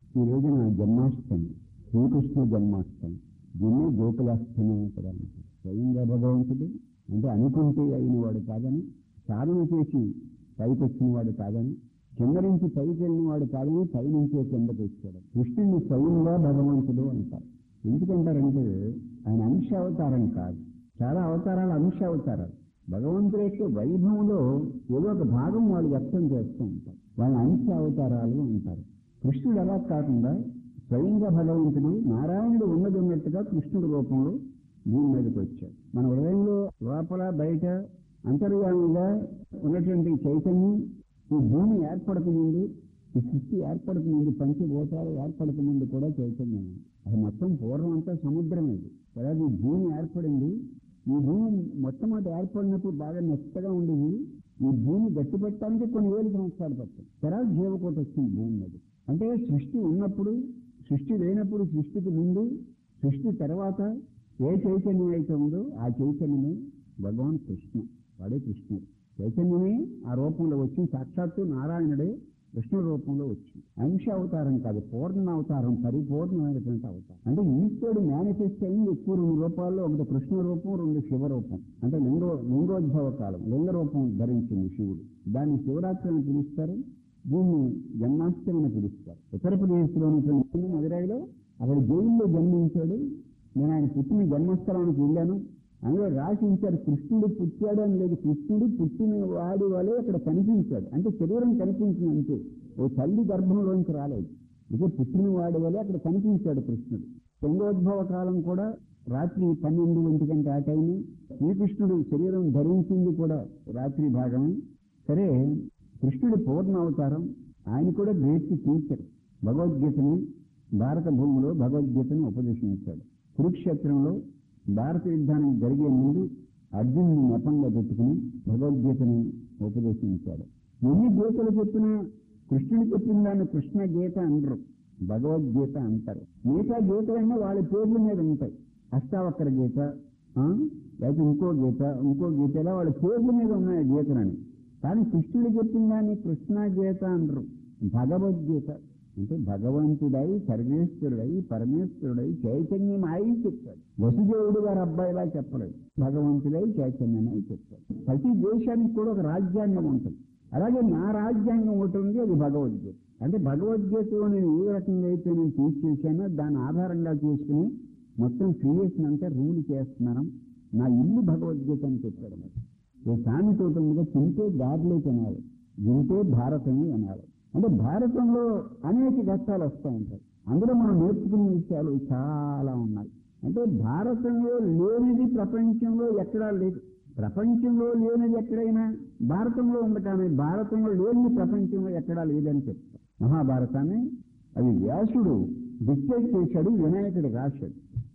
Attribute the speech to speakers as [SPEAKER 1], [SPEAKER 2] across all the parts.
[SPEAKER 1] ఈ రోజున జన్మాష్టమి శ్రీకృష్ణ జన్మాష్టమి దీన్నే గోకులాష్టమి కూడా అంటారు. స్వయంగా భగవంతుడు అంటే అనుకుంటే అయిన వాడు కాదని సాధన చేసి పైకి వచ్చిన వాడు కాదని కింద నుంచి పైకి వెళ్ళిన వాడు కాదని పై నుంచే కిందకి వచ్చాడు కృష్ణుని స్వయంగా భగవంతుడు అంటారు ఎందుకంటారంటే ఆయన అంశ అవతారం కాదు చాలా అవతారాలు అంశ అవతారాలు భగవంతుడి యొక్క వైభవంలో ఏదో ఒక భాగం వాళ్ళు వ్యక్తం చేస్తూ ఉంటారు వాళ్ళ అంశ అవతారాలు అంటారు కృష్ణుడు అలా కాకుండా స్వయంగా భగవంతుడు నారాయణుడు ఉన్నది ఉన్నట్టుగా కృష్ణుడి రూపంలో భూమి మీదకి వచ్చాడు మన హృదయంలో లోపల బయట అంతర్యామంగా ఉన్నటువంటి చైతన్యం ఈ భూమి ఏర్పడక ముందు ఈ సృష్టి ఏర్పడక ముందు పంచభూతాలు ఏర్పడక ముందు కూడా చైతన్యం ఉంది. అది మొత్తం పూర్వం అంతా సముద్రం ఇది తర్వాత ఈ భూమి ఏర్పడింది ఈ భూమి మొట్టమొదటి ఏర్పడినప్పుడు బాగా మెత్తగా ఉండేది ఈ భూమి గట్టి పెట్టడానికి కొన్ని వేల సంవత్సరాలు పట్టింది తర్వాత జీవకోట వచ్చింది భూమి మీద అంటే సృష్టి ఉన్నప్పుడు సృష్టి లేనప్పుడు సృష్టికి ముందు సృష్టి తర్వాత ఏ చైతన్యం అయితే ఉందో ఆ చైతన్యమే భగవాన్ కృష్ణ వాడే కృష్ణుడు చైతన్యమే ఆ రూపంలో వచ్చి సాక్షాత్తు నారాయణుడే కృష్ణుడు రూపంలో వచ్చింది అంశ అవతారం కాదు పూర్ణ అవతారం పరిపూర్ణమైనటువంటి అవతారం అంటే ఈశ్వరుడు మేనిఫెస్ట్ అయింది ఎక్కువ రెండు రూపాల్లో ఒకటి కృష్ణ రూపం రెండు శివ రూపం అంటే లింగో లింగోద్భవ కాలం లింగ రూపం ధరించింది శివుడు దాన్ని శివరాత్రి అని పిలుస్తారు దీన్ని జన్మాష్టమి అని పిలుస్తారు ఉత్తరప్రదేశ్లోని మదురైలో అక్కడ జైల్లో జన్మించాడు నేను ఆయన పుట్టిన జన్మస్థలానికి వెళ్ళాను అందులో రాసి ఉంచారు కృష్ణుడు పుట్టాడు అని లేదు కృష్ణుడు పుట్టిన వాడి వలె అక్కడ కనిపించాడు అంటే శరీరం కనిపించింది అంతే ఓ తల్లి గర్భంలోంచి రాలేదు ఇక పుట్టిన వాడి వలె అక్కడ కనిపించాడు కృష్ణుడు లింగోద్భవ కాలం కూడా రాత్రి పన్నెండు ఒంటి గంట ఆ టైం శ్రీకృష్ణుడు శరీరం ధరించింది కూడా రాత్రి భాగమే సరే కృష్ణుడు పూర్ణ అవతారం ఆయన కూడా గ్రేట్ టీచర్ భగవద్గీతని భారత భూమిలో భగవద్గీతను ఉపదేశించాడు కురుక్షేత్రంలో భారత యుద్ధానికి జరిగే ముందు అర్జునుని నెపంగా పెట్టుకుని భగవద్గీతని ఉపదేశించాడు ఎన్ని గీతలు చెప్పినా కృష్ణుడు చెప్పిన దాన్ని కృష్ణ గీత అనరు భగవద్గీత అంటారు మిగతా గీతలన్నీ వాళ్ళ పేర్ల మీద ఉంటాయి అష్టావక్ర గీత ఆ, లేకపోతే ఇంకో గీత ఇంకో గీత ఇలా వాళ్ళ పేర్ల మీద ఉన్నాయి ఆ గీతలని కానీ కృష్ణుడు చెప్పిన దాన్ని కృష్ణ గీత అనరు భగవద్గీత అంటే భగవంతుడై సర్వేశ్వరుడై పరమేశ్వరుడై చైతన్యం అయి చెప్పాడు వసుదేవుడు గారు అబ్బాయిలా చెప్పలేదు భగవంతుడై చైతన్యమై చెప్పాడు ప్రతి దేశానికి కూడా ఒక రాజ్యాంగం ఉంటుంది అలాగే నా రాజ్యాంగం ఒకటి ఉంది అది భగవద్గీత అంటే భగవద్గీతలో నేను ఏ రకంగా అయితే నేను తీసేసానో దాన్ని ఆధారంగా చేసుకుని మొత్తం క్రియేషన్ అంతా రూల్ చేస్తున్నాను నా ఇల్లు భగవద్గీత అని చెప్పాడు మరి ఓ సామెత ఒకటి ఉందిగా తింటే దారిలో తినాలి వింటే భారతమే అనాలి అంటే భారతంలో అనేక కష్టాలు వస్తూ ఉంటాయి అందులో మనం నేర్చుకునే విషయాలు చాలా ఉన్నాయి అంటే భారతంలో లేనిది ప్రపంచంలో ఎక్కడా లేదు ప్రపంచంలో లేనిది ఎక్కడైనా భారతంలో ఉంది కానీ భారతంలో లేనిది ప్రపంచంలో ఎక్కడా లేదని చెప్తాం మహాభారతాన్ని అది వ్యాసుడు డిక్టేట్ చేశాడు వినాయకుడు రాశాడు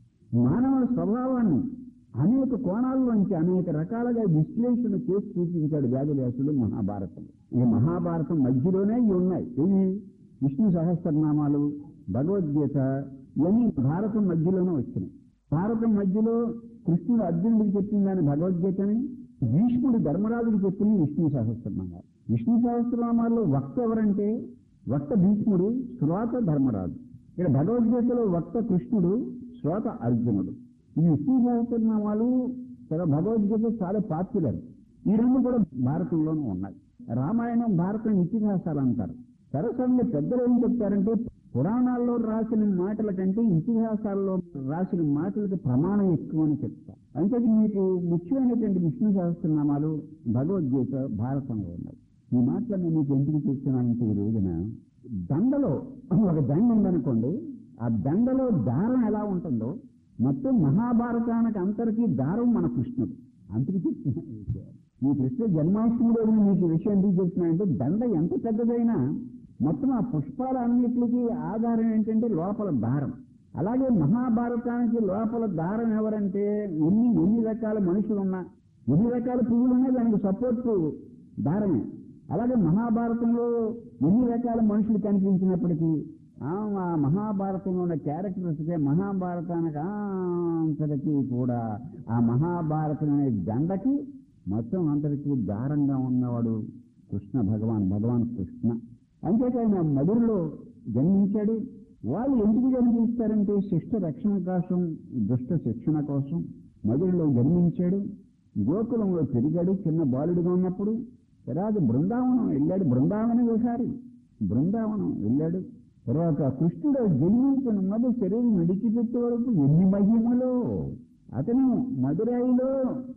[SPEAKER 1] మానవ స్వభావాన్ని అనేక కోణాల్లోంచి అనేక రకాలుగా విశ్లేషణ చేసి చూపించాడు వ్యాధువ్యాసుడు మహాభారతం ఈ మహాభారతం మధ్యలోనే ఇవి ఉన్నాయి ఇవి విష్ణు సహస్రనామాలు భగవద్గీత ఇవన్నీ భారతం మధ్యలోనే వచ్చినాయి భారతం మధ్యలో కృష్ణుడు అర్జునుడికి చెప్పిన దాని భగవద్గీతని భీష్ముడు ధర్మరాజుకి చెప్పిన విష్ణు సహస్రనామాలు విష్ణు సహస్రనామాల్లో వక్త ఎవరంటే వక్త భీష్ముడు శ్రోత ధర్మరాజు ఇక్కడ భగవద్గీతలో వక్త కృష్ణుడు శ్రోత అర్జునుడు ఈ విష్ణు సహస్రనామాలు చాలా భగవద్గీత చాలా పాపులర్ ఈ రెండు కూడా భారతంలోనూ ఉన్నాయి రామాయణం భారతం ఇతిహాసాలు అంటారు సరసంగా పెద్దలు ఏం చెప్తారంటే పురాణాల్లో రాసిన మాటల కంటే ఇతిహాసాల్లో రాసిన మాటలకు ప్రమాణం ఎక్కువ అని చెప్తారు అంటే మీకు ముఖ్యమైనటువంటి విష్ణు సహస్రనామాలు భగవద్గీత భారతంలో ఉన్నాయి ఈ మాటలు నేను మీకు ఎందుకు చెప్తున్నానంటే ఈ రోజున దండలో ఒక దండ ఉందనుకోండి ఆ దండలో దారం ఎలా ఉంటుందో మొత్తం మహాభారతానికి అంతరికి దారం మన కృష్ణుడు అంతకు చెప్తున్నా ఈ విషయాలు. ఈ కృష్ణ జన్మాష్టమి రోజు మీకు ఈ విషయం ఎందుకు చెప్తున్నానంటే దండ ఎంత పెద్దదైనా మొత్తం ఆ పుష్పాలన్నిటికీ ఆధారం ఏంటంటే లోపల దారం అలాగే మహాభారతానికి లోపల దారం ఎవరంటే ఎన్ని ఎన్ని రకాల మనుషులు ఉన్నా ఎన్ని రకాల పువ్వులు ఉన్నా దానికి సపోర్ట్ దారమే అలాగే మహాభారతంలో ఎన్ని రకాల మనుషులు కనిపించినప్పటికీ ఆ ఆ మహాభారతంలో ఉన్న క్యారెక్టర్స్కే మహాభారతానికి అంతటికీ కూడా ఆ మహాభారతం అనే దండకి మొత్తం అంతటికీ దారంగా ఉన్నవాడు కృష్ణ భగవాన్ భగవాన్ కృష్ణ అంతేకాని మధురలో జన్మించాడు వాళ్ళు ఎందుకు జన్మిస్తారంటే శిష్ట రక్షణ కోసం దుష్ట శిక్షణ కోసం మధురలో జన్మించాడు గోకులంలో పెరిగాడు చిన్న బాలుడిగా ఉన్నప్పుడు తర్వాత బృందావనం వెళ్ళాడు బృందావన విహారి బృందావనం వెళ్ళాడు తర్వాత కృష్ణుడు జన్మించిన మొదటి శరీరం విడిచిపెట్టే వరకు ఎన్ని మహిమలో అతను మదురైలో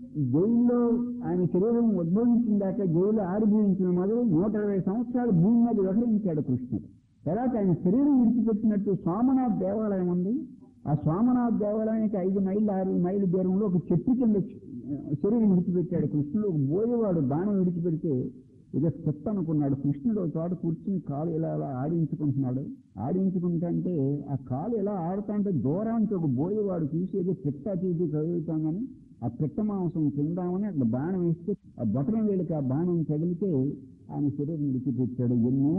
[SPEAKER 1] జైల్లో ఆయన శరీరం ఉద్భవించిందాక జైలు ఆరిభవించిన మొదలు నూట ఇరవై సంవత్సరాలు భూమి మీద వ్యవహరించాడు కృష్ణుడు తర్వాత ఆయన శరీరం విడిచిపెట్టినట్టు సోమనాథ్ దేవాలయం ఉంది ఆ సోమనాథ్ దేవాలయానికి ఐదు మైళ్ళు ఆరు మైళ్ళ దూరంలో ఒక చెట్టు కింద శరీరం విడిచిపెట్టాడు కృష్ణుడు ఒక బోయేవాడు బాణం విడిచిపెడితే ఇక చెత్త అనుకున్నాడు కృష్ణుడు ఒక చోట కూర్చుని కాలు ఇలా అలా ఆడించుకుంటున్నాడు ఆడించుకుంటుంటే ఆ కాలు ఎలా ఆడుతుంటే దూరానికి ఒక బోయేవాడు చూసి ఏదో పిట్ట తీసి కదులుతామని ఆ పిట్ట మాంసం తిందామని అక్కడ బాణం వేస్తే ఆ బొటన వేలికి ఆ బాణం తగిలితే ఆయన శరీరం విడిచిపెట్టాడు ఎన్నో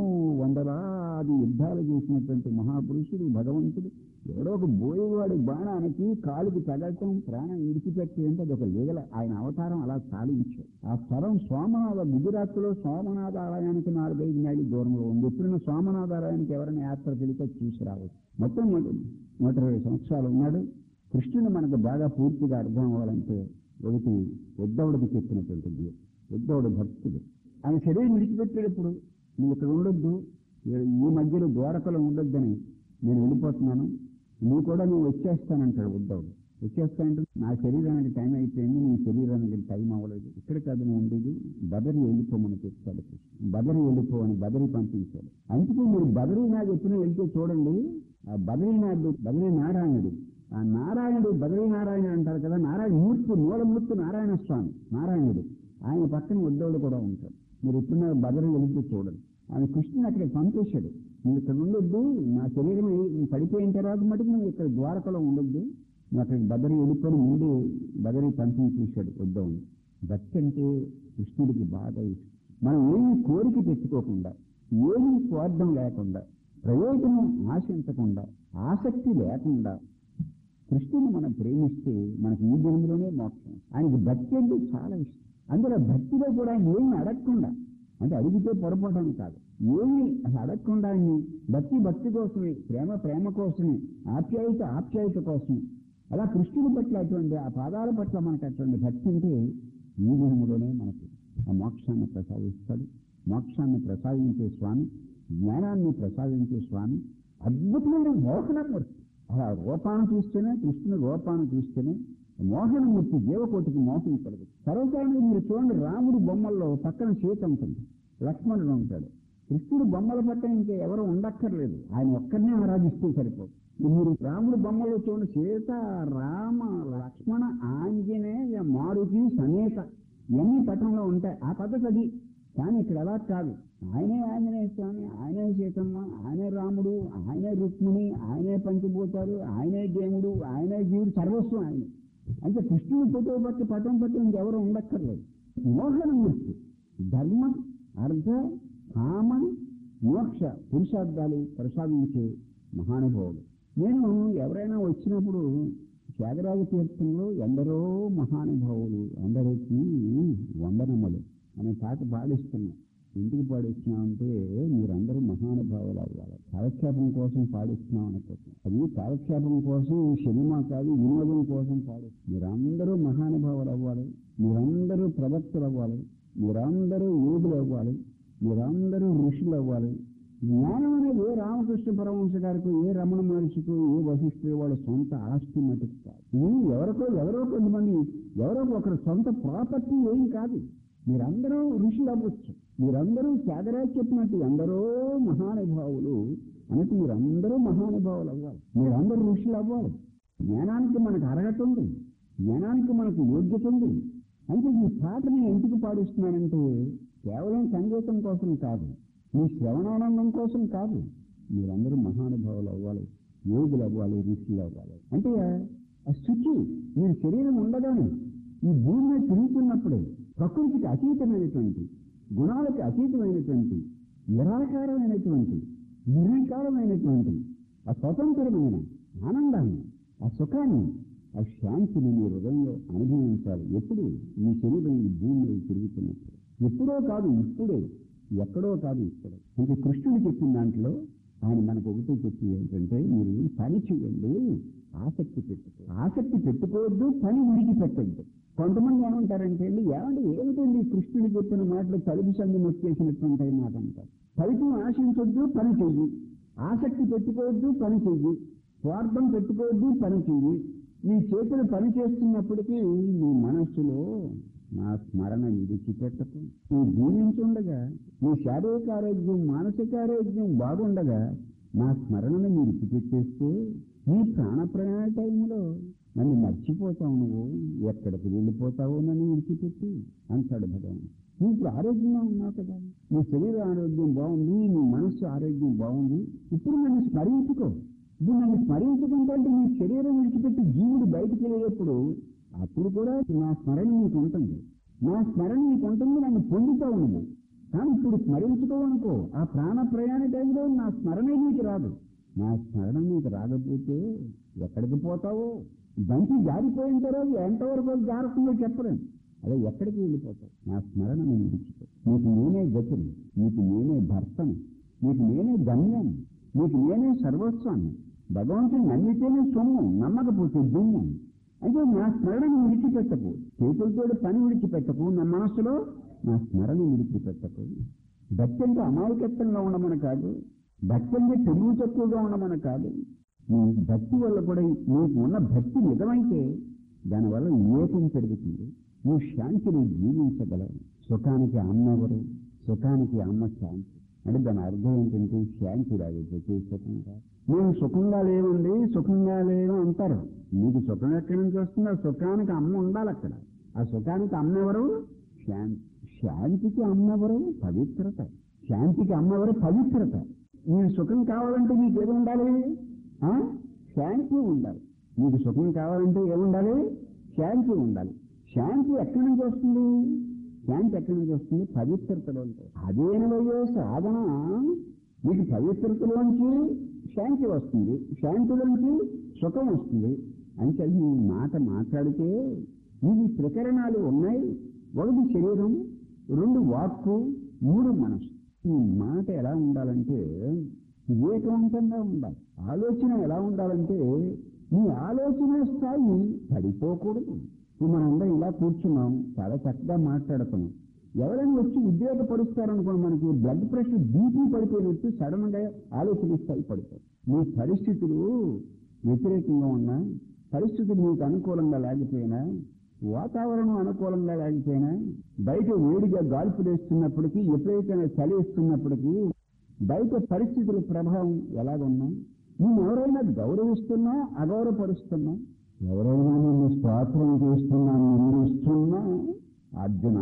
[SPEAKER 1] వందలాది యుద్ధాలు చేసినటువంటి మహాపురుషుడు భగవంతుడు ఎవడో ఒక బోయేవాడి బాణానికి కాలుకి తగలటం ప్రాణం విడిచిపెట్టి అంటే అది ఒక లీగల ఆయన అవతారం అలా సాధించాడు ఆ స్థలం సోమనాథ గుజరాత్ లో సోమనాథ ఆలయానికి నాలుగైదు మైళ్ళు దూరంలో ఉంది ఎప్పుడైనా సోమనాథ ఆలయానికి ఎవరైనా యాత్ర వెళితే చూసి రావచ్చు మొత్తం నూట నూట ఇరవై సంవత్సరాలు ఉన్నాడు కృష్ణుని మనకు బాగా పూర్తిగా అర్థం అవ్వాలంటే ఒకటి ఉద్ధవుడికి చెప్పినటువంటి గీత. ఉద్ధవుడు భక్తుడు ఆయన శరీరం విడిచిపెట్టేటప్పుడు నువ్వు ఇక్కడ ఉండొద్దు ఈ మధ్యలో ద్వారకలో ఉండొద్దని నేను వెళ్ళిపోతున్నాను నువ్వు కూడా నువ్వు వచ్చేస్తానంటాడు ఉద్ధవుడు వచ్చేస్తానంటే నా శరీరానికి టైం అయిపోయింది నీ శరీరానికి టైం అవ్వలేదు ఇక్కడ కాదు నువ్వు ఉండేది బదరి వెళ్ళిపోమని చెప్తాడు కృష్ణ బదరి వెళ్ళిపో అని బదరి పంపించాడు అందుకే మీరు బదరీనాథ్ ఎప్పుడు వెళ్తే చూడండి ఆ బదరీనాథ్ బదరీ నారాయణుడు ఆ నారాయణుడు బదరీ నారాయణుడు అంటారు కదా నారాయణ మూర్తి మూలమూర్తి నారాయణ స్వామి నారాయణుడు ఆయన పక్కన ఉద్ధవుడు కూడా ఉంటాడు మీరు ఎప్పుడైనా బదరి వెళితే చూడండి ఆయన కృష్ణుని అక్కడికి పంపేశాడు నువ్వు ఇక్కడ ఉండొద్దు నా శరీరం ఈ- పడిపోయిన తర్వాత మటుకు నువ్వు ఇక్కడ ద్వారకలో ఉండొద్దు నువ్వు అక్కడికి బదరి వెళ్ళిపోయి ముందు బదరి పంపించేశాడు ఉద్ధవుని భక్తి అంటే కృష్ణుడికి బాగా ఇష్టం మనం ఏమి కోరిక పెట్టుకోకుండా ఏమీ స్వార్థం లేకుండా ప్రయోజనం ఆశించకుండా ఆసక్తి లేకుండా కృష్ణుని మనం ప్రేమిస్తే మనకి ఈ జన్మలోనే మోక్షం ఆయనకి భక్తి అంటే చాలా ఇష్టం అందులో భక్తిలో కూడా ఆయన ఏమి అడగకుండా అంటే అడిగితే పొరపాటు కాదు ఏమి అసలు అడగకుండా ఆయన్ని భక్తి భక్తి కోసమే ప్రేమ ప్రేమ కోసమే ఆప్యాయత ఆప్యాయత కోసమే అలా కృష్ణుని పట్ల అటువంటి ఆ పాదాల పట్ల మనకు అటువంటి భక్తి ఉంటే ఈ జన్మలోనే మనకు ఆ మోక్షాన్ని ప్రసాదిస్తాడు మోక్షాన్ని ప్రసాదించే స్వామి జ్ఞానాన్ని ప్రసాదించే స్వామి అద్భుతమైన మోహనమూర్తి అలా రూపాన్ని చూస్తేనే కృష్ణుని రూపాన్ని చూస్తేనే మోహనమూర్తి జీవకోటికి మోహం కలదు సర్వసాధారణంగా మీరు చూడండి రాముడు బొమ్మల్లో పక్కన సీత ఉంటుంది లక్ష్మణుడు ఉంటాడు కృష్ణుడు బొమ్మల పక్కన ఇంకా ఎవరు ఉండక్కర్లేదు ఆయన ఒక్కరినే ఆరాధిస్తే సరిపోదు మీరు రాముడు బొమ్మలో చూడండి సీత రామ లక్ష్మణ ఆంజనేయ మారుతి సమేత ఇవన్నీ పట్టణంలో ఉంటాయి ఆ పద్ధతి అది కానీ ఇక్కడ అలా కాదు ఆయనే ఆంజనేయ స్వామి ఆయనే సీతమ్మ ఆయనే రాముడు ఆయనే రుక్మిణి ఆయనే పంచభూతాలు ఆయనే దేవుడు ఆయనే జీవుడు సర్వస్వం ఆయన అంటే కృష్ణుని ఫోటో పట్టి పటం పట్టి ఇంకెవరు ఉండక్కర్లేదు మోహనమూర్తి ధర్మ అర్థ కామ మోక్ష పురుషార్థాలు ప్రసాదించే మహానుభావుడు నేను ఎవరైనా వచ్చినప్పుడు త్యాగరాజ తీర్థంలో ఎందరో మహానుభావులు అందరికీ వందనములు అనే పాట పాడిస్తున్నాం ఎందుకు పాడిస్తున్నాం అంటే మీరందరూ మహానుభావులు అవ్వాలి కాలక్షేపం కోసం పాడిస్తున్నాం అనుకుంటున్నాం అది కాలక్షేపం కోసం సినిమా కాదు వినోదం కోసం పాడు మీరందరూ మహానుభావులు అవ్వాలి మీరందరూ ప్రవక్తలు అవ్వాలి మీరందరూ యోగులు అవ్వాలి మీరందరూ ఋషులు అవ్వాలి జ్ఞానం అనేది ఏ రామకృష్ణ పరమహంస గారికి ఏ రమణ మహర్షికి ఏ వశిష్ఠుడు వాళ్ళ సొంత ఆస్తి మటుకు కాదు ఇది ఎవరికో ఎవరో కొంతమంది ఎవరో ఒకరి సొంత ప్రాపర్టీ ఏం కాదు మీరందరూ ఋషులు అవ్వచ్చు మీరందరూ త్యాగరాజ్ చెప్పినట్టు ఎందరో మహానుభావులు అన్నట్టు మీరందరూ మహానుభావులు అవ్వాలి మీరందరూ ఋషులు అవ్వాలి జ్ఞానానికి మనకు అర్హత ఉంది జ్ఞానానికి మనకు యోగ్యత ఉంది అంటే ఈ పాటని ఎందుకు పాడిస్తున్నానంటే కేవలం సంగీతం కోసం కాదు మీ శ్రవణానందం కోసం కాదు మీరందరూ మహానుభావులు అవ్వాలి యోగులు అవ్వాలి ఋషులు అవ్వాలి అంటే ఆ శుచి మీరు శరీరం ఉండగానే ఈ భూమి మీద తిరుగుతున్నప్పుడే ప్రకృతికి అతీతమైనటువంటి గుణాలకు అతీతమైనటువంటి నిరాకారమైనటువంటి నిరాకారమైనటువంటి ఆ స్వతంత్రమైన ఆనందాన్ని ఆ సుఖాన్ని ఆ శాంతిని మీ హృదయంలో అనుభవించాలి ఎప్పుడు మీ శరీరం ఈ భూమి మీద తిరుగుతున్నప్పుడు ఎప్పుడో కాదు ఇప్పుడే ఎక్కడో కాదు ఇప్పుడే అంటే కృష్ణుడు చెప్పిన దాంట్లో ఆయన మనకు ఒకటి చెప్పి ఏంటంటే మీరు పని చేయండి ఆసక్తి పెట్టుకో ఆసక్తి పెట్టుకోవద్దు పని ఉడికి పెట్టద్దు కొంతమంది ఏమంటారంటే అండి ఏమండి ఏమిటండి కృష్ణుడు చెప్పిన మాటలు తలుపు సంధి నొక్కేసినట్టుంటాయి మాట అంటారు ఫలితం ఆశించొద్దు పని చెయ్యి ఆసక్తి పెట్టుకోవద్దు పని చెయ్యి స్వార్థం పెట్టుకోవద్దు పని చెయ్యి నీ చేతులు పని చేస్తున్నప్పటికీ నీ మనస్సులో నా స్మరణ విడిచిపెట్టకు నువ్వు జీవించుండగా నీ శారీరక ఆరోగ్యం మానసిక ఆరోగ్యం బాగుండగా నా స్మరణను మీరు విడిచిపెట్టేస్తే నీ ప్రాణ ప్రయాణ టైంలో నన్ను మర్చిపోతావు నువ్వు ఎక్కడికి వెళ్ళిపోతావో నన్ను విడిచిపెట్టి అంటాడు భగవాన్ నువ్వు ఇప్పుడు ఆరోగ్యంగా ఉన్నావు కదా నీ శరీర ఆరోగ్యం బాగుంది నీ మనస్సు ఆరోగ్యం బాగుంది ఇప్పుడు నన్ను స్మరించుకో ఇప్పుడు నన్ను స్మరించుకుంటే నీ శరీరం విడిచిపెట్టి జీవుడు బయటికి వెళ్ళేటప్పుడు అప్పుడు కూడా నా స్మరణ నీకు ఉంటుంది నా స్మరణ నీకు ఉంటుంది నన్ను పొందుతావు నువ్వు కానీ ఇప్పుడు స్మరించుకోవనుకో ఆ ప్రాణ ప్రయాణ టైంలో నా స్మరణే నీకు రాదు నా స్మరణ నీకు రాకపోతే ఎక్కడికి పోతావో బంతి జారిపోయిన తర్వాత ఎంతవరకు అది జారుతుందో చెప్పలేను అదే ఎక్కడికి వెళ్ళిపోతావు నా స్మరణ నేను విడిచిపో నీకు నేనే గతిని నీకు నేనే భర్తను నీకు నేనే గమ్యం నీకు నేనే సర్వస్వాన్ని భగవంతుని నమ్మితేనే సొమ్ము నమ్మకపోతే దుమ్ము అంటే నా స్మరణను విడిచిపెట్టకు చేతులతో పని విడిచిపెట్టకు నా మనసులో నా స్మరణ విడిచిపెట్టకు భక్తి అంటే అమాయకత్వంగా ఉండమని కాదు భక్తి అంటే తెలుగు తక్కువగా ఉండమని కాదు నీ భక్తి వల్ల కూడా నీకు ఉన్న భక్తి నిజమైతే దానివల్ల వివేకం పెరుగుతుంది నువ్వు శాంతిని జీవించగలవు సుఖానికి అమ్మ ఎవరు సుఖానికి అమ్మ శాంతి అంటే దాని అర్థం ఏంటంటే శాంతి రాకపోతే సుఖం రాదు మేము సుఖంగా లేవండి సుఖంగా లేవు అంటారు నీకు సుఖం ఎక్కడి నుంచి వస్తుంది ఆ సుఖానికి అమ్మ ఉండాలి అక్కడ ఆ సుఖానికి అమ్మ ఎవరు శాంతి శాంతికి అమ్మ ఎవరు పవిత్రత శాంతికి అమ్మ ఎవరు పవిత్రత నీకు సుఖం కావాలంటే నీకు ఏది ఉండాలి ఆ? శాంతి ఉండాలి నీకు సుఖం కావాలంటే ఏముండాలి శాంతి ఉండాలి శాంతి ఎక్కడి నుంచి వస్తుంది శాంతి ఎక్కడి నుంచి వస్తుంది పవిత్రతలో ఉంటుంది అదేనవయ్యే సాధన నీకు పవిత్రతలోంచి శాంతి వస్తుంది శాంతిలోంచి సుఖం వస్తుంది అంటే ఈ మాట మాట్లాడితే ఇవి ప్రకరణాలు ఉన్నాయి ఒకటి శరీరం రెండు వాక్కు మూడు మనసు ఈ మాట ఎలా ఉండాలంటే వివేకవంతంగా ఉండాలి ఆలోచన ఎలా ఉండాలంటే ఈ ఆలోచన స్థాయి పడిపోకూడదు ఇప్పుడు మనం అందరం ఇలా కూర్చున్నాం చాలా చక్కగా మాట్లాడుతున్నాం ఎవరైనా వచ్చి ఉద్యోగపరుస్తారనుకోండి మనకి బ్లడ్ ప్రెషర్ బీపీ పడిపోయినట్టు సడన్ గా ఆలోచన స్థాయి పడిపోతుంది మీ పరిస్థితులు వ్యతిరేకంగా ఉన్నా పరిస్థితులు మీకు అనుకూలంగా లేకపోయినా వాతావరణం అనుకూలంగా లేకపోయినా బయట వేడిగా గాల్పులు వేస్తున్నప్పటికీ ఎప్పుడైతే చలి వేస్తున్నప్పటికీ బయట పరిస్థితుల ప్రభావం ఎలాగున్నా నువ్వు ఎవరైనా గౌరవిస్తున్నా అగౌరవపరుస్తున్నా ఎవరైనా నిన్ను స్తోత్రం చేస్తున్నా నిందిస్తున్నా అర్జున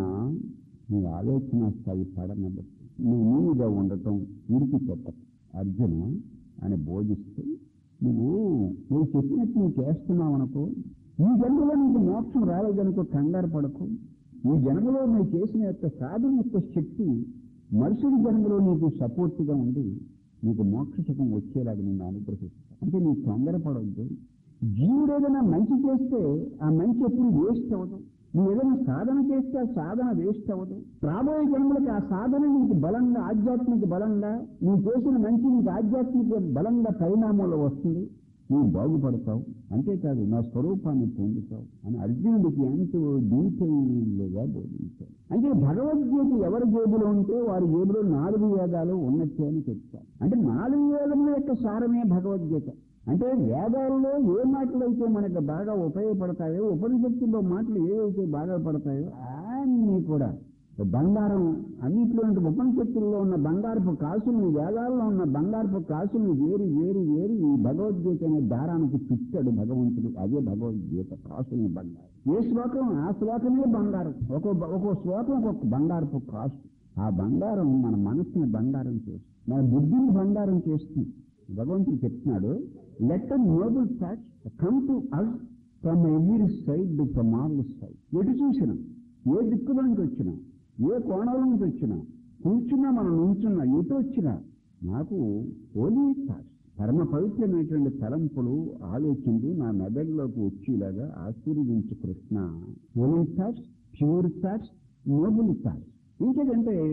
[SPEAKER 1] నీ ఆలోచన స్థాయి పడనబట్టి నీ నీగా ఉండటం విడిచి చెప్పదు అర్జున అని బోధిస్తూ నువ్వు నువ్వు చెప్పినట్టు నువ్వు చేస్తున్నావు అనుకో ఈ జన్మలో నీకు మోక్షం రాలేదనుకో కంగారు పడకు ఈ జన్మలో నువ్వు చేసిన యొక్క సాధన యొక్క శక్తి మనుషుడి జన్మలో నీకు సపోర్ట్గా ఉండి నీకు మోక్ష సుఖం వచ్చేలాగా నేను అనుగ్రహిస్తా అంటే నీకు తొందరపడవద్దు జీవుడు ఏదైనా మంచి చేస్తే ఆ మంచి ఎప్పుడు వేస్ట్ అవ్వదు నువ్వు ఏదైనా సాధన చేస్తే ఆ సాధన వేస్ట్ అవ్వదు రాబోయే జన్మలకి ఆ సాధన నీకు బలంగా ఆధ్యాత్మిక బలంగా నువ్వు చేసిన మంచి నీకు ఆధ్యాత్మిక బలంగా పరిణామంలో వస్తుంది నువ్వు బాగుపడతావు అంతేకాదు నా స్వరూపాన్ని పొందుతావు అని అర్జునుడికి ఎంతో డీటెయిల్గా బోధించాడు అంటే భగవద్గీత ఎవరి జేబులో ఉంటే వారి జేబులో నాలుగు వేదాలు ఉన్నట్టే అని చెప్తారు అంటే నాలుగు వేదముల యొక్క సారమే భగవద్గీత అంటే వేదాల్లో ఏ మాటలు అయితే మనకు బాగా ఉపయోగపడతాయో ఉపనిషత్తుల్లో మాటలు ఏవైతే బాగా పడతాయో అన్నీ కూడా బంగారం అన్నింటిలో ఉపనిషత్తుల్లో ఉన్న బంగారపు కాసుల్ని వేదాల్లో ఉన్న బంగారపు కాసుల్ని వేరి వేరి వేరి ఈ భగవద్గీత అనే దారానికి చుట్టాడు భగవంతుడు అదే భగవద్గీత కాసుల్ని బంగారం ఏ శ్లోకం ఆ శ్లోకమే బంగారం ఒక్కో ఒక్కో శ్లోకం ఒక్కొక్క బంగారపు కాసు ఆ బంగారం మన మనసుని బంగారం చేస్తుంది మన బుద్ధిని బంగారం చేస్తుంది భగవంతుడు చెప్తున్నాడు let noble facts come to us from every side from all side ఎటు చూసినా ఏ దిక్కులో నుంచి వచ్చినా ఏ కోణంలో నుంచి వచ్చినా కూర్చున్నా మనం నుంచున్నా ఎటు వచ్చినా నాకు ఓలీ థాట్స్ పరమ పవిత్రమైనటువంటి తలంపులు ఆలోచనలు నా మెదడులోకి వచ్చేలాగా ఆశీర్వదించు Krishna holy thoughts pure thoughts noble thoughts ఇంకేదంటే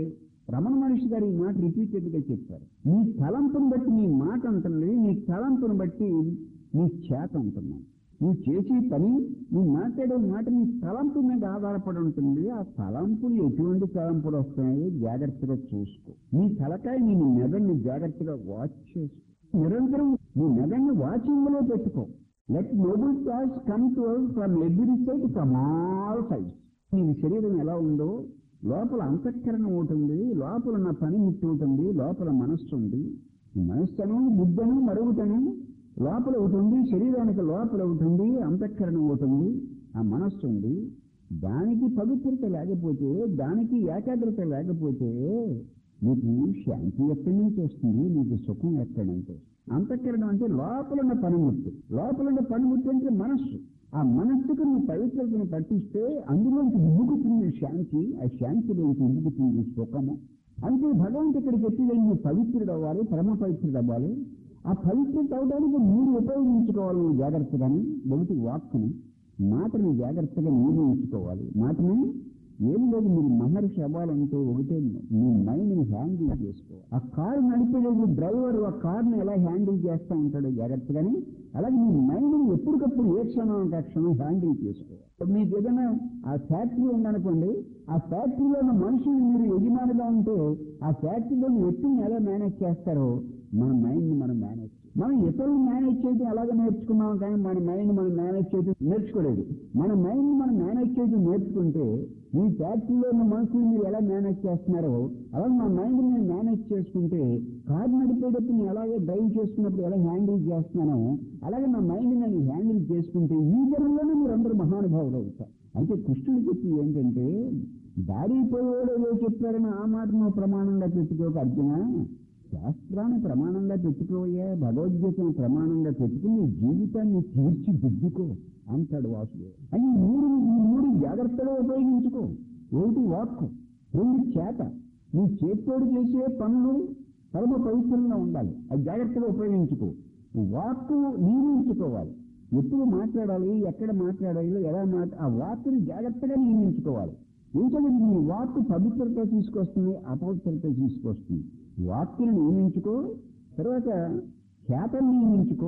[SPEAKER 1] రమణ మహర్షి గారు ఈ మాట రిపీటెడ్ గా చెప్పారు నీ తలంపును బట్టి నీ మాట ఉంటుంది నీ తలంపును బట్టి నీ చేత ఉంటున్నాను నువ్వు చేసే పని నువ్వు మాట్లాడే మాట నీ తలంపు మీద ఆధారపడి ఉంటుంది ఆ తలంపులు ఎటువంటి తలంపులు వస్తున్నాయో జాగ్రత్తగా చూసుకో నీ తలకాయ నీ మెదడుని జాగ్రత్తగా వాచ్ చేసుకో నిరంతరం నీ మెదడుని వాచింగ్ లో పెట్టుకో let noble thoughts come to from every side from all sides నీ శరీరం ఎలా ఉందో లోపల అంతఃకరణ ఉంటుంది లోపల ఉన్న పని ముట్టి ఉంటుంది లోపల మనస్సు ఉంది ఈ మనస్సును బుద్ధను మరుగుతను లోపల ఒకటి ఉంది శరీరానికి లోపల ఒకటి ఉంది అంతఃకరణ ఒకటి ఉంది ఆ మనస్సు ఉంది దానికి పవిత్రత లేకపోతే దానికి ఏకాగ్రత లేకపోతే నీకు శాంతి ఎక్కడి నుంచి వస్తుంది నీకు సుఖం ఎక్కడి నుంచి వస్తుంది అంతఃకరణం అంటే లోపల ఉన్న పనిముట్టు లోపల ఉన్న పనిముట్టు అంటే మనస్సు ఆ మనస్సుకు నువ్వు పవిత్రతను పట్టిస్తే అందులోంచి ఉబ్బుకుతుంది శాంతి ఆ శాంతిలోంచి ఉబ్బుకుతుంది సుఖము అంటే భగవంతు ఇక్కడికి ఎత్తిలే నువ్వు పవిత్రుడు అవ్వాలి పరమ పవిత్రుడు అవ్వాలి ఆ పవిత్రత అవడానికి మీరు ఉపయోగించుకోవాలి నువ్వు జాగ్రత్తగాని ఒకటి వాక్కుని మాటని జాగ్రత్తగా మీరు ఉంచుకోవాలి మాటని ఏం లేదు మీరు మహర్షి అవ్వాలంటే ఒకటే మీ మైండ్ని హ్యాండిల్ చేసుకోవాలి ఆ కారు నడిపేటప్పుడు డ్రైవర్ ఆ కార్ని ఎలా హ్యాండిల్ చేస్తూ ఉంటాడో జాగ్రత్తగాని అలాగే మీ మైండ్ని ఎప్పటికప్పుడు ఏ క్షణం అంటే ఆ క్షణం హ్యాండిల్ చేసుకోవాలి మీకు ఏదైనా ఆ ఫ్యాక్టరీ ఉందనుకోండి ఆ ఫ్యాక్టరీలో ఉన్న మనుషులు మీరు యజమానిగా ఉంటే ఆ ఫ్యాక్టరీలోని వ్యక్తిని ఎలా మేనేజ్ చేస్తారో మన మైండ్ మనం మేనేజ్ మనం ఇతరులు మేనేజ్ చేయడం అలాగే నేర్చుకున్నాం కానీ మన మైండ్ మనం మేనేజ్ చేయడం నేర్చుకోలేదు మన మైండ్ మనం మేనేజ్ చేయడం నేర్చుకుంటే ఈ ఫ్యాక్టరీలో ఉన్న మనుషులు మీరు ఎలా మేనేజ్ చేస్తున్నారో అలాగే నా మైండ్ నేను మేనేజ్ చేసుకుంటే కారు నడిపేటప్పుడు నేను అలాగే డ్రైవ్ చేసుకున్నప్పుడు ఎలా హ్యాండిల్ చేస్తున్నానో అలాగే నా మైండ్ నేను హ్యాండిల్ చేసుకుంటే ఈ జన్మలోనే మీరు అందరూ మహానుభావులు అవుతారు అయితే కృష్ణుడు చెప్పి ఏంటంటే దారి పోయేవాడు ఏదో చెప్పారని ఆ మాట నువ్వు ప్రమాణంగా పెట్టుకోక అర్జున శాస్త్రాన్ని ప్రమాణంగా పెట్టుకోయా భగవద్గీతను ప్రమాణంగా పెట్టుకుని నీ జీవితాన్ని తీర్చిదిద్దుకో అంటాడు వాసుదేవ్ అని ఈ మూడు ఈ మూడు జాగ్రత్తగా ఉపయోగించుకో ఒకటి వాక్కు రెండు చేత నీ చేతితోడు చేసే పనులు పరమ పవిత్రంగా ఉండాలి అది జాగ్రత్తగా ఉపయోగించుకో వాక్కు నియమించుకోవాలి ఎప్పుడు మాట్లాడాలి ఎక్కడ మాట్లాడాలి ఎలా మాట ఆ వాక్కుని జాగ్రత్తగా నియమించుకోవాలి ఏంటంటే నీ వాక్కు పవిత్రత తీసుకొస్తుంది అపవిత్రత తీసుకొస్తుంది వాక్కుని నియమించుకో తర్వాత చేతను నియమించుకో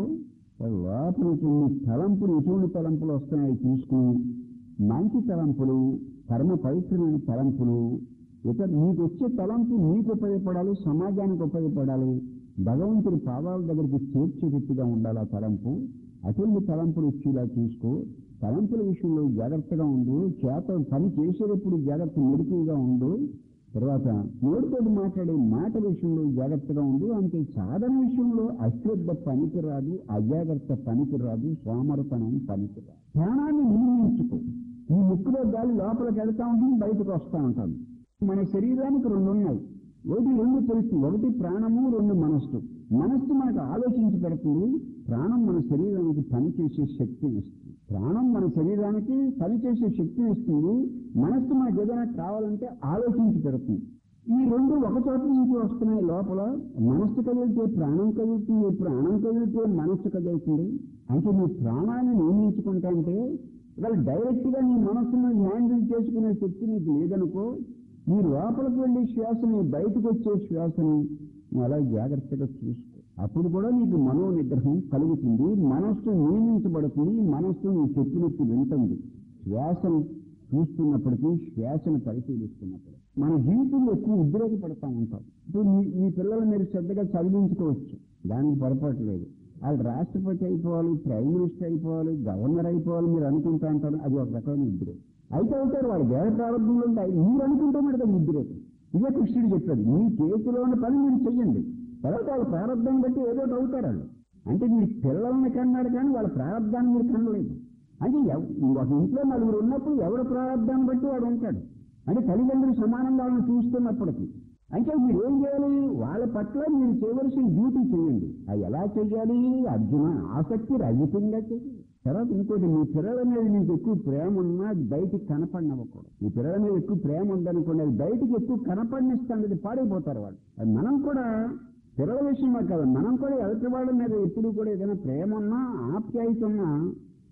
[SPEAKER 1] లోపల కొన్ని తలంపులు ఎటువంటి తలంపులు వస్తున్నాయి చూసుకుని మంచి తలంపులు పరమ పవిత్రమైన తలంపులు ఇక నీకు వచ్చే తలంపు నీకు ఉపయోగపడాలి సమాజానికి ఉపయోగపడాలి భగవంతుడి పాదాల దగ్గరికి చేర్చేటట్టుగా ఉండాలి ఆ తలంపు అటువంటి తలంపులు వచ్చేలా చూసుకో తలంపుల విషయంలో జాగ్రత్తగా ఉండు చేత పని చేసేటప్పుడు జాగ్రత్త మెరుకుగా ఉండు తర్వాత నోటితో మాట్లాడే మాట విషయంలో జాగ్రత్తగా ఉండు అంటే సాధన విషయంలో అశ్రద్ధ పనికిరాదు అజాగ్రత్త పనికిరాదు సోమరతనం పనికిరాదు ప్రాణాన్ని నియమించుకో ఈ ముక్కులో గాలి లోపలికి వెళ్తా ఉంటుంది బయటకు వస్తూ ఉంటాను మన శరీరానికి రెండు ఉన్నాయి ఒకటి రెండు తెలుసు ఒకటి ప్రాణము రెండు మనస్సు మనస్సు మనకు ఆలోచించి పెడుతుంది ప్రాణం మన శరీరానికి పనిచేసే శక్తిని ఇస్తుంది ప్రాణం మన శరీరానికి పనిచేసే శక్తిని ఇస్తుంది మనస్సు మనకు ఏదైనా కావాలంటే ఆలోచించి పెడుతుంది ఈ రెండు ఒక చోట నుంచి వస్తున్నాయి లోపల మనస్సు కదిలితే ప్రాణం కదులుతుంది ప్రాణం కదిలితే మనస్సు కదులుతుంది అంటే నీ ప్రాణాన్ని నియమించుకుంటా అంటే ఇవాళ డైరెక్ట్ గా నీ మనస్సును హ్యాండిల్ చేసుకునే శక్తి నీకు లేదనుకో నీ లోపలికి వెళ్ళే శ్వాసని బయటకు వచ్చే శ్వాసని నువ్వు అలా జాగ్రత్తగా చూసుకో అప్పుడు కూడా నీకు మనో నిగ్రహం కలుగుతుంది మనస్సు నియమించబడుతుంది మనస్సు నీ చెప్పినట్టు వింటుంది శ్వాసను చూస్తున్నప్పటికీ శ్వాసను పరిశీలిస్తున్నప్పుడు మన జీవితంలో ఎక్కువ ఉద్రేకపడతా ఉంటాం ఇప్పుడు మీ మీ పిల్లలు మీరు శ్రద్ధగా చదివించుకోవచ్చు దానికి పొరపాటు లేదు వాళ్ళు రాష్ట్రపతి అయిపోవాలి ప్రైమ్ మినిస్టర్ అయిపోవాలి గవర్నర్ అయిపోవాలి మీరు అనుకుంటా ఉంటారు అది ఒక రకమైన ఉద్రేకం అయితే అవుతారు వాడు దేవ ప్రారంభంలో ఉంటాయి మీరు అనుకుంటే మరి అది ఉద్రేకం ఇదే కృష్ణుడు చెప్పాడు మీ చేతిలో ఉన్న పని మీరు చెయ్యండి తర్వాత వాళ్ళ ప్రారంభం బట్టి ఏదో ఒకటి అవుతారు వాళ్ళు అంటే మీరు పిల్లల్ని కన్నాడు కానీ వాళ్ళ ప్రారంభాన్ని మీరు కనలేదు అంటే ఎవ- ఒక ఇంట్లో నలుగురు ఉన్నప్పుడు ఎవరి ప్రారంభాన్ని బట్టి వాడు ఉంటాడు అంటే తల్లిదండ్రులు సమానంగా వాళ్ళని చూస్తున్నప్పటికీ అంటే మీరు ఏం చేయాలి వాళ్ళ పట్ల మీరు చేయవలసిన డ్యూటీ చేయండి అది ఎలా చేయాలి అర్జున ఆసక్తి రహితంగా చేయాలి తర్వాత ఇంకోటి మీ పిల్లల మీద మీకు ఎక్కువ ప్రేమ ఉన్నా అది బయటికి కనపడినవ్వకూడదు మీ పిల్లల మీద ఎక్కువ ప్రేమ ఉందనుకోండి అది బయటికి ఎక్కువ కనపడినిస్తాను అది పాడైపోతారు వాళ్ళు అది మనం కూడా పిల్లల విషయమే కాదు మనం కూడా ఎదుటి వాళ్ళ మీద ఎప్పుడు కూడా ఏదైనా ప్రేమ ఉన్నా ఆప్యాయత ఉన్నా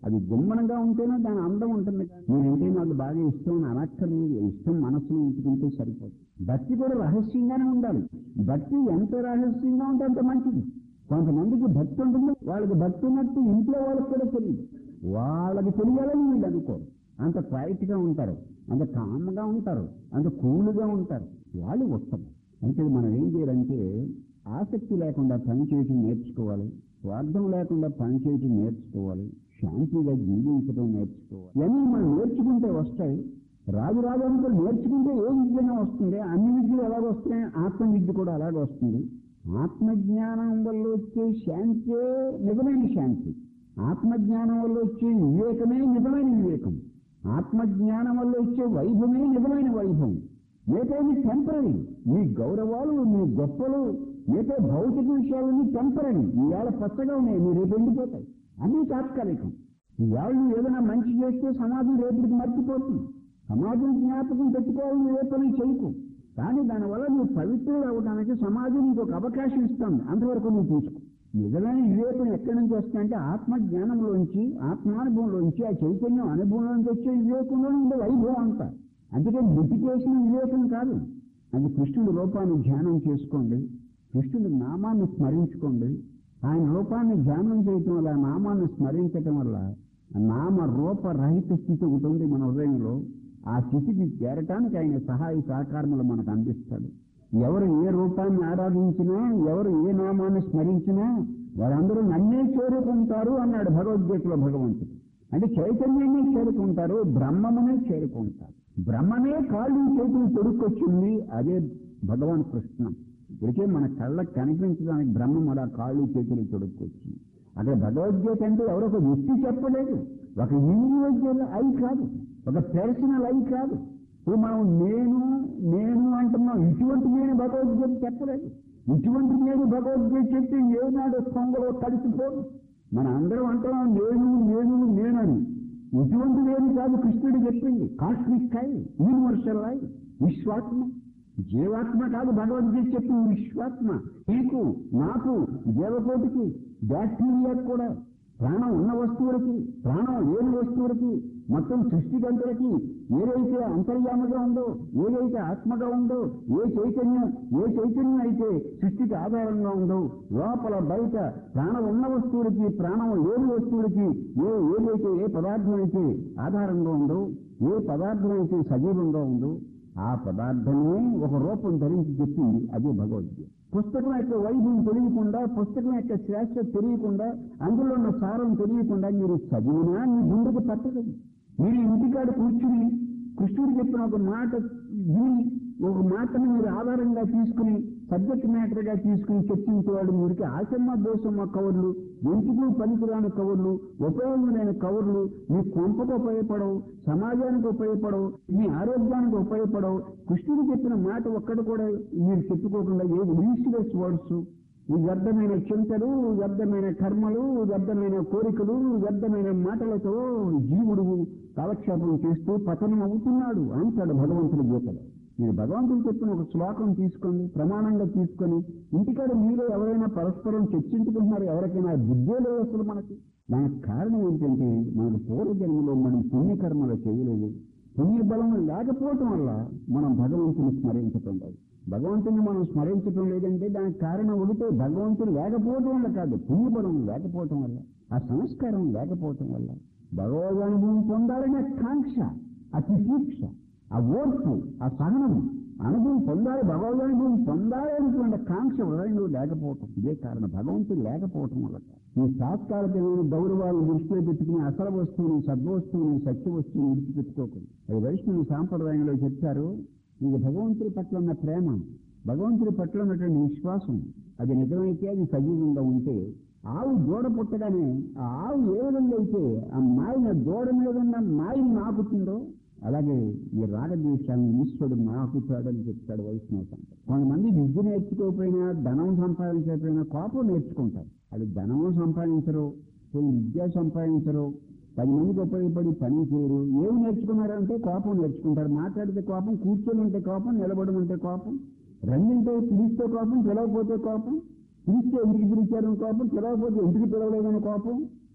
[SPEAKER 1] అది గుమ్మనంగా ఉంటేనే దాని అందం ఉంటుంది నేనంటే నాకు బాగా ఇష్టం అని అనక్కర్లేదు ఇష్టం మనసులో ఉంచుకుంటే సరిపోదు భక్తి కూడా రహస్యంగానే ఉండాలి భక్తి ఎంత రహస్యంగా ఉంటే అంత మంచిది కొంతమందికి భక్తి ఉంటుంది వాళ్ళకి భక్తి ఉన్నట్టు ఇంట్లో వాళ్ళకి కూడా తెలియదు వాళ్ళకి తెలియాలని వీళ్ళు అనుకోరు అంత క్వైట్ గా ఉంటారు అంత కామ్గా ఉంటారు అంత కూల్గా ఉంటారు వాళ్ళు ఉత్తమం అంటే మనం ఏం చేయాలంటే ఆసక్తి లేకుండా పని చేయటం నేర్చుకోవాలి స్వార్థం లేకుండా పని చేయటం నేర్చుకోవాలి శాంతిగా జీవించడం నేర్చుకోవాలి ఇవన్నీ మనం నేర్చుకుంటే వస్తాయి రాజు రాజంతో నేర్చుకుంటే ఏ విద్యనే వస్తుంది అన్ని విద్యలు ఎలాగ వస్తున్నాయి ఆత్మ విద్య కూడా అలాగే వస్తుంది ఆత్మజ్ఞానం వల్ల వచ్చే శాంతే నిజమైన శాంతి ఆత్మజ్ఞానం వల్ల వచ్చే వివేకమే నిజమైన వివేకం ఆత్మజ్ఞానం వల్ల వచ్చే వైభవమే నిజమైన వైభవం ఏదైనా టెంపరీ మీ గౌరవాలు మీ గొప్పలు ఏదో భౌతిక విషయాలన్నీ టెంపరీ ఈవేళ పచ్చగా ఉన్నాయి మీరు రేపు ఎండిపోతాయి అన్నీ తాత్కాలికం ఈవేళ నువ్వు ఏదైనా మంచి చేస్తే సమాజం రేపటికి మర్చిపోతుంది సమాజం జ్ఞాపకం పెట్టుకోవాలని ఏ పని చేయకు కానీ దానివల్ల నువ్వు పవిత్రులు అవడానికి సమాజం నీకు ఒక అవకాశం ఇస్తుంది అంతవరకు నువ్వు చూసుకో నిజమైన వివేకం ఎక్కడి నుంచి వస్తుందంటే ఆత్మ జ్ఞానంలోంచి ఆత్మానుభవంలోంచి ఆ చైతన్యం అనుభవంలోంచి వచ్చే వివేకంలో ఉండే వైభవం అంతా అందుకే లిటికేషన్ వివేకం కాదు అది కృష్ణుడి రూపాన్ని ధ్యానం చేసుకోండి కృష్ణుడి నామాన్ని స్మరించుకోండి ఆయన రూపాన్ని ధ్యానం చేయటం వల్ల ఆ నామాన్ని స్మరించటం వల్ల ఆ నామ రూప రహిత స్థితి ఒకటి ఉంది మన హృదయంలో ఆ స్థితికి చేరటానికి ఆయన సహాయ సహకారములు మనకు అందిస్తాడు ఎవరు ఏ రూపాన్ని ఆరాధించినా ఎవరు ఏ నామాన్ని స్మరించినా వారందరూ నన్నే చేరుకుంటారు అన్నాడు భగవద్గీతలో భగవంతుడు అంటే చైతన్యాన్ని చేరుకుంటారు బ్రహ్మమునే చేరుకుంటారు బ్రహ్మమే కాళ్ళు చేతులు తొడుక్కొచ్చింది అదే భగవాన్ కృష్ణ ఇప్పటికే మన కళ్ళకు కనిపించడానికి బ్రహ్మం అలా కాళ్ళు చేతులు తొడుక్కొచ్చింది అక్కడ భగవద్గీత అంటే ఎవరో ఒక వ్యక్తి చెప్పలేదు ఒక ఇండివిజువల్ అయి కాదు ఒక పర్సనల్ అయి కాదు ఇప్పుడు మనం నేను నేను అంటున్నాం ఇటువంటి నేను భగవద్గీత చెప్పలేదు ఇటువంటి నేను భగవద్గీత చెప్తే ఏనాడు పొంగలో కలిసిపోదు మన అందరం అంటున్నాం నేను నేను నేనని ఇటువంటి నేను కాదు కృష్ణుడు చెప్పింది కాస్మిక్ అయి యూనివర్సల్ అయి విశ్వాత్మ జీవాత్మ కాదు భగవద్గీత చెప్పింది విశ్వాత్మ నీకు నాకు జీవకోటికి బ్యాక్టీరియాకు కూడా ప్రాణం ఉన్న వస్తువులకి ప్రాణం లేని వస్తువులకి మొత్తం సృష్టిగంతులకి ఏదైతే అంతర్యామగా ఉందో ఏదైతే ఆత్మగా ఉందో ఏ చైతన్యం ఏ చైతన్యం అయితే సృష్టికి ఆధారంగా ఉందో లోపల బయట ప్రాణం ఉన్న వస్తువులకి ప్రాణం లేని వస్తువులకి ఏ ఏదైతే ఏ పదార్థం అయితే ఆధారంగా ఉందో ఏ పదార్థం అయితే సజీవంగా ఉందో ఆ పదార్థమే ఒక రూపం ధరించి చెప్పింది అదే భగవద్గీత పుస్తకం యొక్క వైభవం తెలియకుండా పుస్తకం యొక్క శ్రేష్ట తెలియకుండా అందులో ఉన్న సారం తెలియకుండా మీరు చదివినా మీ గుండెకు పట్టదు మీరు ఇంటికాడ కూర్చుని కృష్ణుడు చెప్పిన ఒక మాట విని ఒక మాటను మీరు ఆధారంగా తీసుకుని సబ్జెక్ట్ మ్యాటర్ గా తీసుకుని చర్చించేవాడు మీరికి ఆసమ్మ దోసమ్మ కవర్లు ఎందుకు పనికిరాని కవర్లు ఉపయోగం లేని కవర్లు మీ కొంపకు ఉపయోగపడవు సమాజానికి ఉపయోగపడవు మీ ఆరోగ్యానికి ఉపయోగపడవు కృష్ణుడు చెప్పిన మాట ఒక్కటి కూడా మీరు చెప్పుకోకుండా ఏది యూస్లెస్ వర్డ్స్ ఈ వ్యర్థమైన చింతలు వ్యర్థమైన కర్మలు వ్యర్థమైన కోరికలు వ్యర్థమైన మాటలతో జీవుడు కాలక్షేపం చేస్తూ పతనం అవుతున్నాడు అంటాడు భగవంతుడి గీతలో మీరు భగవంతుడు చెప్పిన ఒక శ్లోకం తీసుకోండి ప్రమాణంగా తీసుకొని ఇంటికాడ మీరు ఎవరైనా పరస్పరం చర్చించుకుంటున్నారు ఎవరికైనా బుద్ధే లేదు అసలు మనకి దానికి కారణం ఏంటంటే మనకు పూర్వజన్మలో మనం పుణ్యకర్మలు చేయలేదు పుణ్యబలం లేకపోవటం వల్ల మనం భగవంతుని స్మరించటం లేదు భగవంతుని మనం స్మరించటం లేదంటే దానికి కారణం ఒకటే భగవంతుడు లేకపోవటం వల్ల కాదు పుణ్యబలం లేకపోవటం వల్ల ఆ సంస్కారం లేకపోవటం వల్ల భగవదనుభవం పొందాలనే కాంక్ష ఆ తితీక్ష ఆ ఓర్పు ఆ సహనం అనుభవం పొందాలి భగవదనుభవం పొందాలి అనేటువంటి కాంక్ష హృదయంలో లేకపోవటం ఇదే కారణం భగవంతుడు లేకపోవటం వల్ల ఈ తాత్కాలికమైన గౌరవాలను దృష్టిలో పెట్టుకుని అసలు వస్తువుని సద్వస్తువుని సత్య వస్తువుని విడిచిపెట్టుకోకూడదు అది వైష్ణవ సాంప్రదాయంలో చెప్తారు ఇది భగవంతుడి పట్ల ఉన్న ప్రేమ భగవంతుడి పట్ల ఉన్నటువంటి విశ్వాసం అది నిజమైతే అది సజీవంగా ఉంటే ఆవు దూడ పుట్టగానే ఆ ఆవు ఏ విధంగా అయితే ఆ మాయన దూడ మీద ఉన్న మాయని నాకుతుందో అలాగే ఈ రాగద్వేషాన్ని ఈశ్వరుడు నాకుతాడని చెప్తాడు వైష్ణవ సంప్రదాయం కొంతమంది విద్య నేర్చుకోకపోయినా ధనం సంపాదించకపోయినా కోపం నేర్చుకుంటారు అది ధనము సంపాదించరు కొన్ని విద్య సంపాదించరు పది మందికి ఉపయోగపడి పని చేయరు ఏమి నేర్చుకున్నారంటే కోపం నేర్చుకుంటారు మాట్లాడితే కోపం కూర్చొని ఉంటే కోపం నిలబడి ఉంటే కోపం రెండింటే పిలిస్తే కోపం పిలవకపోతే కోపం పిలిస్తే ఇంటికి పిలిచారని కోపం పిలవకపోతే ఇంటికి పిలవలేదని కోపం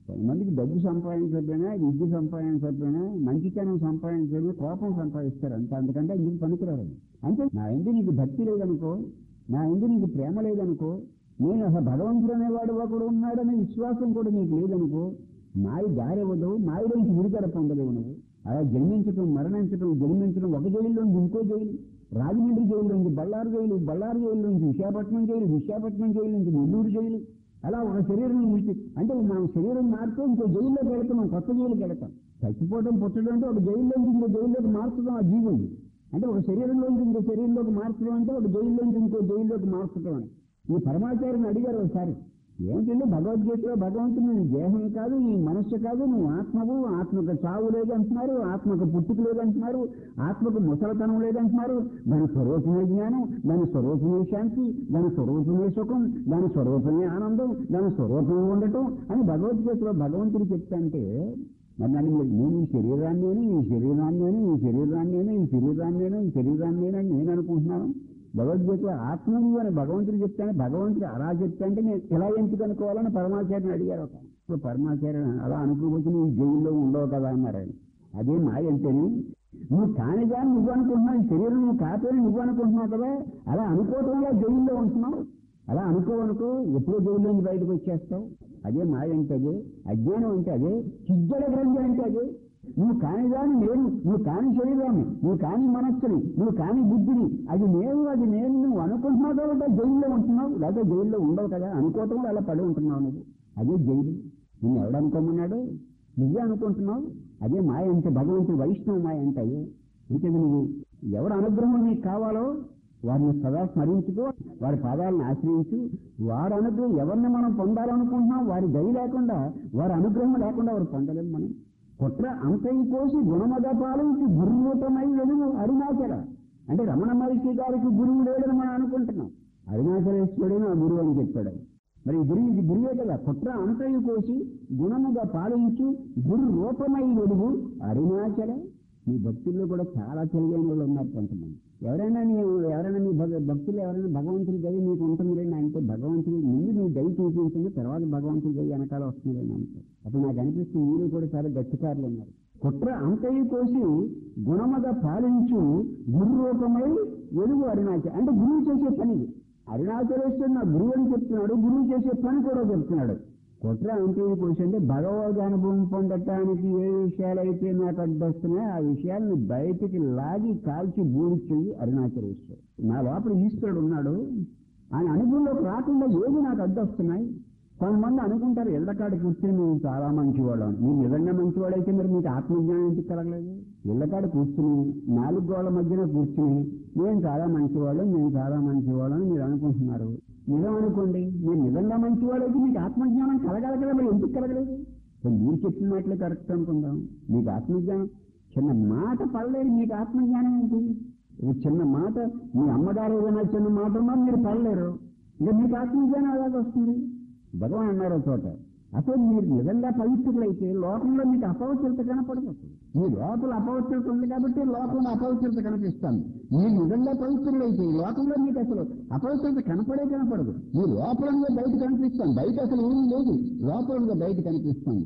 [SPEAKER 1] కొంతమందికి డబ్బు సంపాదించకపోయినా విద్య సంపాదించకపోయినా మంచితనం సంపాదించకపోయినా కోపం సంపాదిస్తారు అంతే అందుకంటే ఇందుకు పనికిరారు అంటే నా ఎందు నీకు భక్తి లేదనుకో నా ఎందు నీకు ప్రేమ లేదనుకో నేను అసలు భగవంతుడు అనేవాడు ఒకడు ఉన్నాడనే విశ్వాసం కూడా నీకు లేదనుకో మాయ దారివ్వదు మాయలోంచి విడుదల పొందలేవు నువ్వు అలా జన్మించడం మరణించడం జన్మించడం ఒక జైల్లో నుంచి ఇంకో జైలు రాజమండ్రి జైలు నుంచి బళ్ళారు జైలు బళ్ళారు జైలు నుంచి విశాఖపట్నం జైలు విశాఖపట్నం జైలు నుంచి నెల్లూరు జైలు అలా ఒక శరీరం నుంచి అంటే మనం శరీరం మారితే ఇంకో జైల్లోకి వెళతాం కొత్త జైలుకి వెళతాం చచ్చిపోవడం పుట్టడం అంటే ఒక జైల్లోంచి ఇంకో జైల్లోకి మార్చడం ఆ జీవుని అంటే ఒక శరీరంలోంచి ఇంకో శరీరంలోకి మార్చడం అంటే ఒక జైల్లోంచి ఇంకో జైల్లోకి మార్చడం అని ఈ పరమాచార్యని అడిగారు ఒకసారి ఏంటంటే భగవద్గీతలో భగవంతుడు నీ దేహం కాదు నీ మనస్సు కాదు నువ్వు ఆత్మవు ఆత్మకు చావు లేదంటున్నారు ఆత్మకు పుట్టుకు లేదంటున్నారు ఆత్మకు ముసలతనం లేదంటున్నారు దాని స్వరూపమే జ్ఞానం దాని స్వరూపమే శాంతి దాని స్వరూపమే సుఖం దాని స్వరూపమే ఆనందం దాని స్వరూపమే ఉండటం అని భగవద్గీతలో భగవంతుడు చెప్తాంటే మరి నన్ను మీరు నేను ఈ శరీరాన్నేను ఈ శరీరాన్నేను ఈ శరీరాన్నేను ఈ శరీరాన్నేను ఈ శరీరాన్నేను అని నేను అనుకుంటున్నాను భగవద్గీత ఆత్మను అని భగవంతుడు చెప్తాను భగవంతుడు అలా చెప్తా అంటే నేను ఎలా ఎందుకు అనుకోవాలని పరమాచార్యని అడిగారు ఒక ఇప్పుడు పరమాచార్య అలా అనుకోవచ్చు నువ్వు జైల్లో ఉండవు కదా అన్నారు ఆయన అదే మాయ అంటేనే నువ్వు కానిగా నువ్వు అనుకుంటున్నావు ఈ శరీరం నువ్వు కాపేని నువ్వు అనుకుంటున్నావు కదా అలా అనుకోవటం వల్ల జైల్లో ఉంటున్నావు అలా అనుకోవనుకో ఎప్పుడో జైల్లో నుంచి బయటకు వచ్చేస్తావు అదే మాయ అంటే అదే అజ్ఞానం అంటే అదే చిజ్జల గ్రంథి అంటే అదే నువ్వు కానిదాన్ని నేను నువ్వు కాని శరీరాన్ని నువ్వు కాని మనస్సుని నువ్వు కాని బుద్ధిని అది నేను అది నేను నువ్వు అనుకుంటున్నావు కాబట్టి జైల్లో ఉంటున్నావు లేకపోతే జైల్లో ఉండవు కదా అనుకోవటం వల్ల అలా పడి ఉంటున్నావు నువ్వు అదే జైలు నిన్ను ఎవడు అనుకోమన్నాడు నువ్వే అనుకుంటున్నావు అదే మాయ అంటే భగవంతుడు వైష్ణవ మాయ అంటే అదే అంటే నువ్వు ఎవరు అనుగ్రహం నీకు కావాలో వారిని సదా స్మరించుకో వారి పాదాలను ఆశ్రయించు వారి అనుగ్రహం ఎవరిని మనం పొందాలనుకుంటున్నాం వారి దయ లేకుండా వారి అనుగ్రహం లేకుండా వారు పొందలేము మనం కుట్ర అంతయి కోసి గుణమద పాలించి గురుమూతమై వెలుగు అరుణాచల అంటే రమణ మహర్షి గారికి గురువు లేడని మనం అనుకుంటున్నాం అరుణాచలేశ్వరుడే నా గురువు అని చెప్పాడు ఆయన. మరి ఈ గురువు ఇది గురువే కదా కుట్ర అంతయు కోసి గుణముగా పాలించు గురు రూపమై వెలుగు అరుణాచల మీ భక్తుల్లో కూడా చాలా తెలియని వాళ్ళు ఉన్నారు కొంతమంది ఎవరైనా నీ ఎవరైనా నీ భగ భక్తులు ఎవరైనా భగవంతుడి దయ నీకు ఉంటుంది అంటే భగవంతుడి ముందు నీ దయ చూపించింది తర్వాత భగవంతుడి దయ వెనకాల వస్తుంది అని అంటే అప్పుడు నాకు అనిపిస్తుంది మీరు కూడా చాలా గట్టికారులు ఉన్నారు కుట్ర అంతయు కోసి గుణముగా పాలించు గురు రూపమై వెలుగు అరుణాచల అంటే గురువు చేసే పని ఇది. అరుణాచలేశ్వరుడు నా గురువు అని చెప్తున్నాడు గురువు చేసే పని కూడా చెప్తున్నాడు కుట్ర అంటే కోసి అంటే భగవద్ అనుభవం పొందటానికి ఏ విషయాలైతే నాకు అడ్డొస్తున్నాయో ఆ విషయాలను బయటికి లాగి కాల్చి బూడి చెయ్యి అరుణాచలేశ్వరుడు నా లోపల ఈశ్వరుడు ఉన్నాడు ఆయన అనుభవంలోకి రాకుండా ఏది నాకు అడ్డొస్తున్నాయి కొంతమంది అనుకుంటారు ఇళ్ళకాడ కూర్చుని మేము చాలా మంచివాళ్ళం మీరు నిజంగా మంచివాడైతే మరి మీకు ఆత్మజ్ఞానం ఎందుకు కలగలేదు ఇళ్ళకాడ కూర్చుని నాలుగు గోళ్ల మధ్యన కూర్చుని మేము చాలా మంచివాళ్ళం మేము చాలా మంచివాళ్ళం అని మీరు అనుకుంటున్నారు నిజం అనుకోండి మీరు నిజంగా మంచివాడైతే మీకు ఆత్మజ్ఞానం కలగాలి కదా మరి ఎందుకు కలగలేదు మరి మీరు చెప్పిన మాటలే కరెక్ట్ అనుకుందాం మీకు ఆత్మజ్ఞానం చిన్న మాట పడలేదు మీకు ఆత్మజ్ఞానం ఏంటి ఇది చిన్న మాట మీ అమ్మగారు ఏదైనా చిన్న మాట ఉన్నా మీరు పడలేరు ఇక మీకు ఆత్మజ్ఞానం అలాగే వస్తుంది భగవాన్ అన్నారు ఒక చోట అసలు మీరు నిజంగా పవిత్రులైతే లోకంలో మీకు అపవిత్రత కనపడదు మీ లోపల అపవిత్రత ఉంది కాబట్టి లోకంలో అపవిత్రత కనిపిస్తాను మీరు నిజంగా పవిత్రులైతే ఈ లోకంలో మీకు అసలు అపవిత్రత కనపడే కనపడదు మీ లోపలంగా బయట కనిపిస్తాను బయట అసలు ఏమీ లేదు లోపలంగా బయట కనిపిస్తాను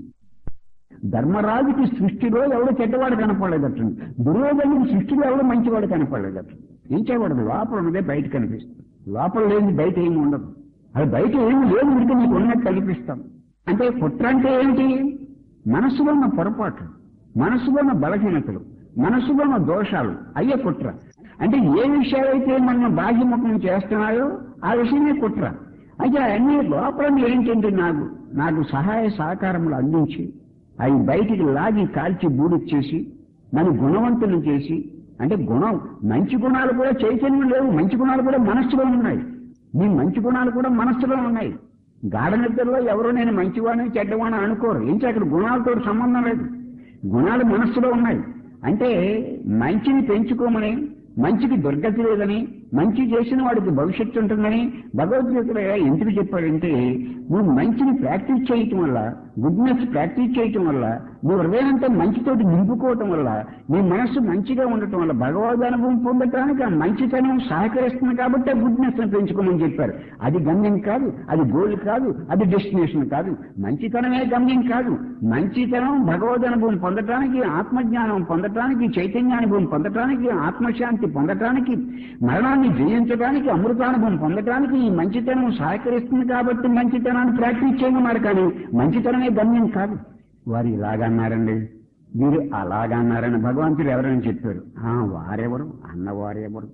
[SPEAKER 1] ధర్మరాజుకి సృష్టిలో ఎవడు చెడ్డవాడు కనపడలేదట దుర్యోధనుడికి సృష్టిలో ఎవడు మంచివాడు కనపడలేదట ఏం చేయకూడదు లోపల ఉన్నదే బయట కనిపిస్తుంది లోపల లేని బయట ఏమి ఉండదు అది బయట ఏమి లేదు ఉంటే నీకు ఉన్నట్టు కల్పిస్తాం అంటే కుట్ర అంటే ఏంటి మనసులో ఉన్న పొరపాట్లు మనసులో ఉన్న బలహీనతలు మనసులో ఉన్న దోషాలు అయ్యే కుట్ర అంటే ఏ విషయాలైతే మనం బాహ్యముఖం చేస్తున్నాయో ఆ విషయమే కుట్ర అయితే అన్ని లోపల ఏంటంటే నాకు నాకు సహాయ సహకారములు అందించి అవి బయటికి లాగి కాల్చి బూడిచ్చేసి నన్ను గుణవంతులు చేసి అంటే గుణం మంచి గుణాలు కూడా చైతన్యం లేవు మంచి గుణాలు కూడా మనస్సులో ఉన్నాయి మీ మంచి గుణాలు కూడా మనస్సులో ఉన్నాయి గాఢ నిద్రలో ఎవరు నేను మంచివాడిని చెడ్డవాడిని అనుకోరు ఏంటి అక్కడ గుణాలతో సంబంధం లేదు గుణాలు మనస్సులో ఉన్నాయి అంటే మంచిని పెంచుకోమని మంచికి దుర్గతి లేదని మంచి చేసిన వాడికి భవిష్యత్తు ఉంటుందని భగవద్గీతలో ఎందుకు చెప్పాడంటే నువ్వు మంచిని ప్రాక్టీస్ చేయటం వల్ల గుడ్నెస్ ప్రాక్టీస్ చేయటం వల్ల నీ హృదయం అంతా మంచితోటి నింపుకోవటం వల్ల నీ మనస్సు మంచిగా ఉండటం వల్ల భగవద్ అనుభవం పొందటానికి ఆ మంచితనం సహకరిస్తుంది కాబట్టి ఆ గుడ్నెస్ పెంచుకోమని చెప్పారు అది గమ్యం కాదు అది గోల్ కాదు అది డెస్టినేషన్ కాదు మంచితనమే గమ్యం కాదు మంచితనం భగవద్ అనుభవం పొందటానికి ఆత్మజ్ఞానం పొందటానికి చైతన్యానుభవం పొందటానికి ఆత్మశాంతి పొందటానికి మరణాన్ని జయించడానికి అమృతానుభవం పొందటానికి ఈ మంచితనం సహకరిస్తుంది కాబట్టి మంచితనాన్ని ప్రాక్టీస్ చేయమన్నారు కానీ మంచితనమే గమ్యం కాదు వారు ఇలాగన్నారండి వీరు అలాగన్నారని భగవంతుడు ఎవరని చెప్పారు ఆ వారెవరు అన్నవారెవరు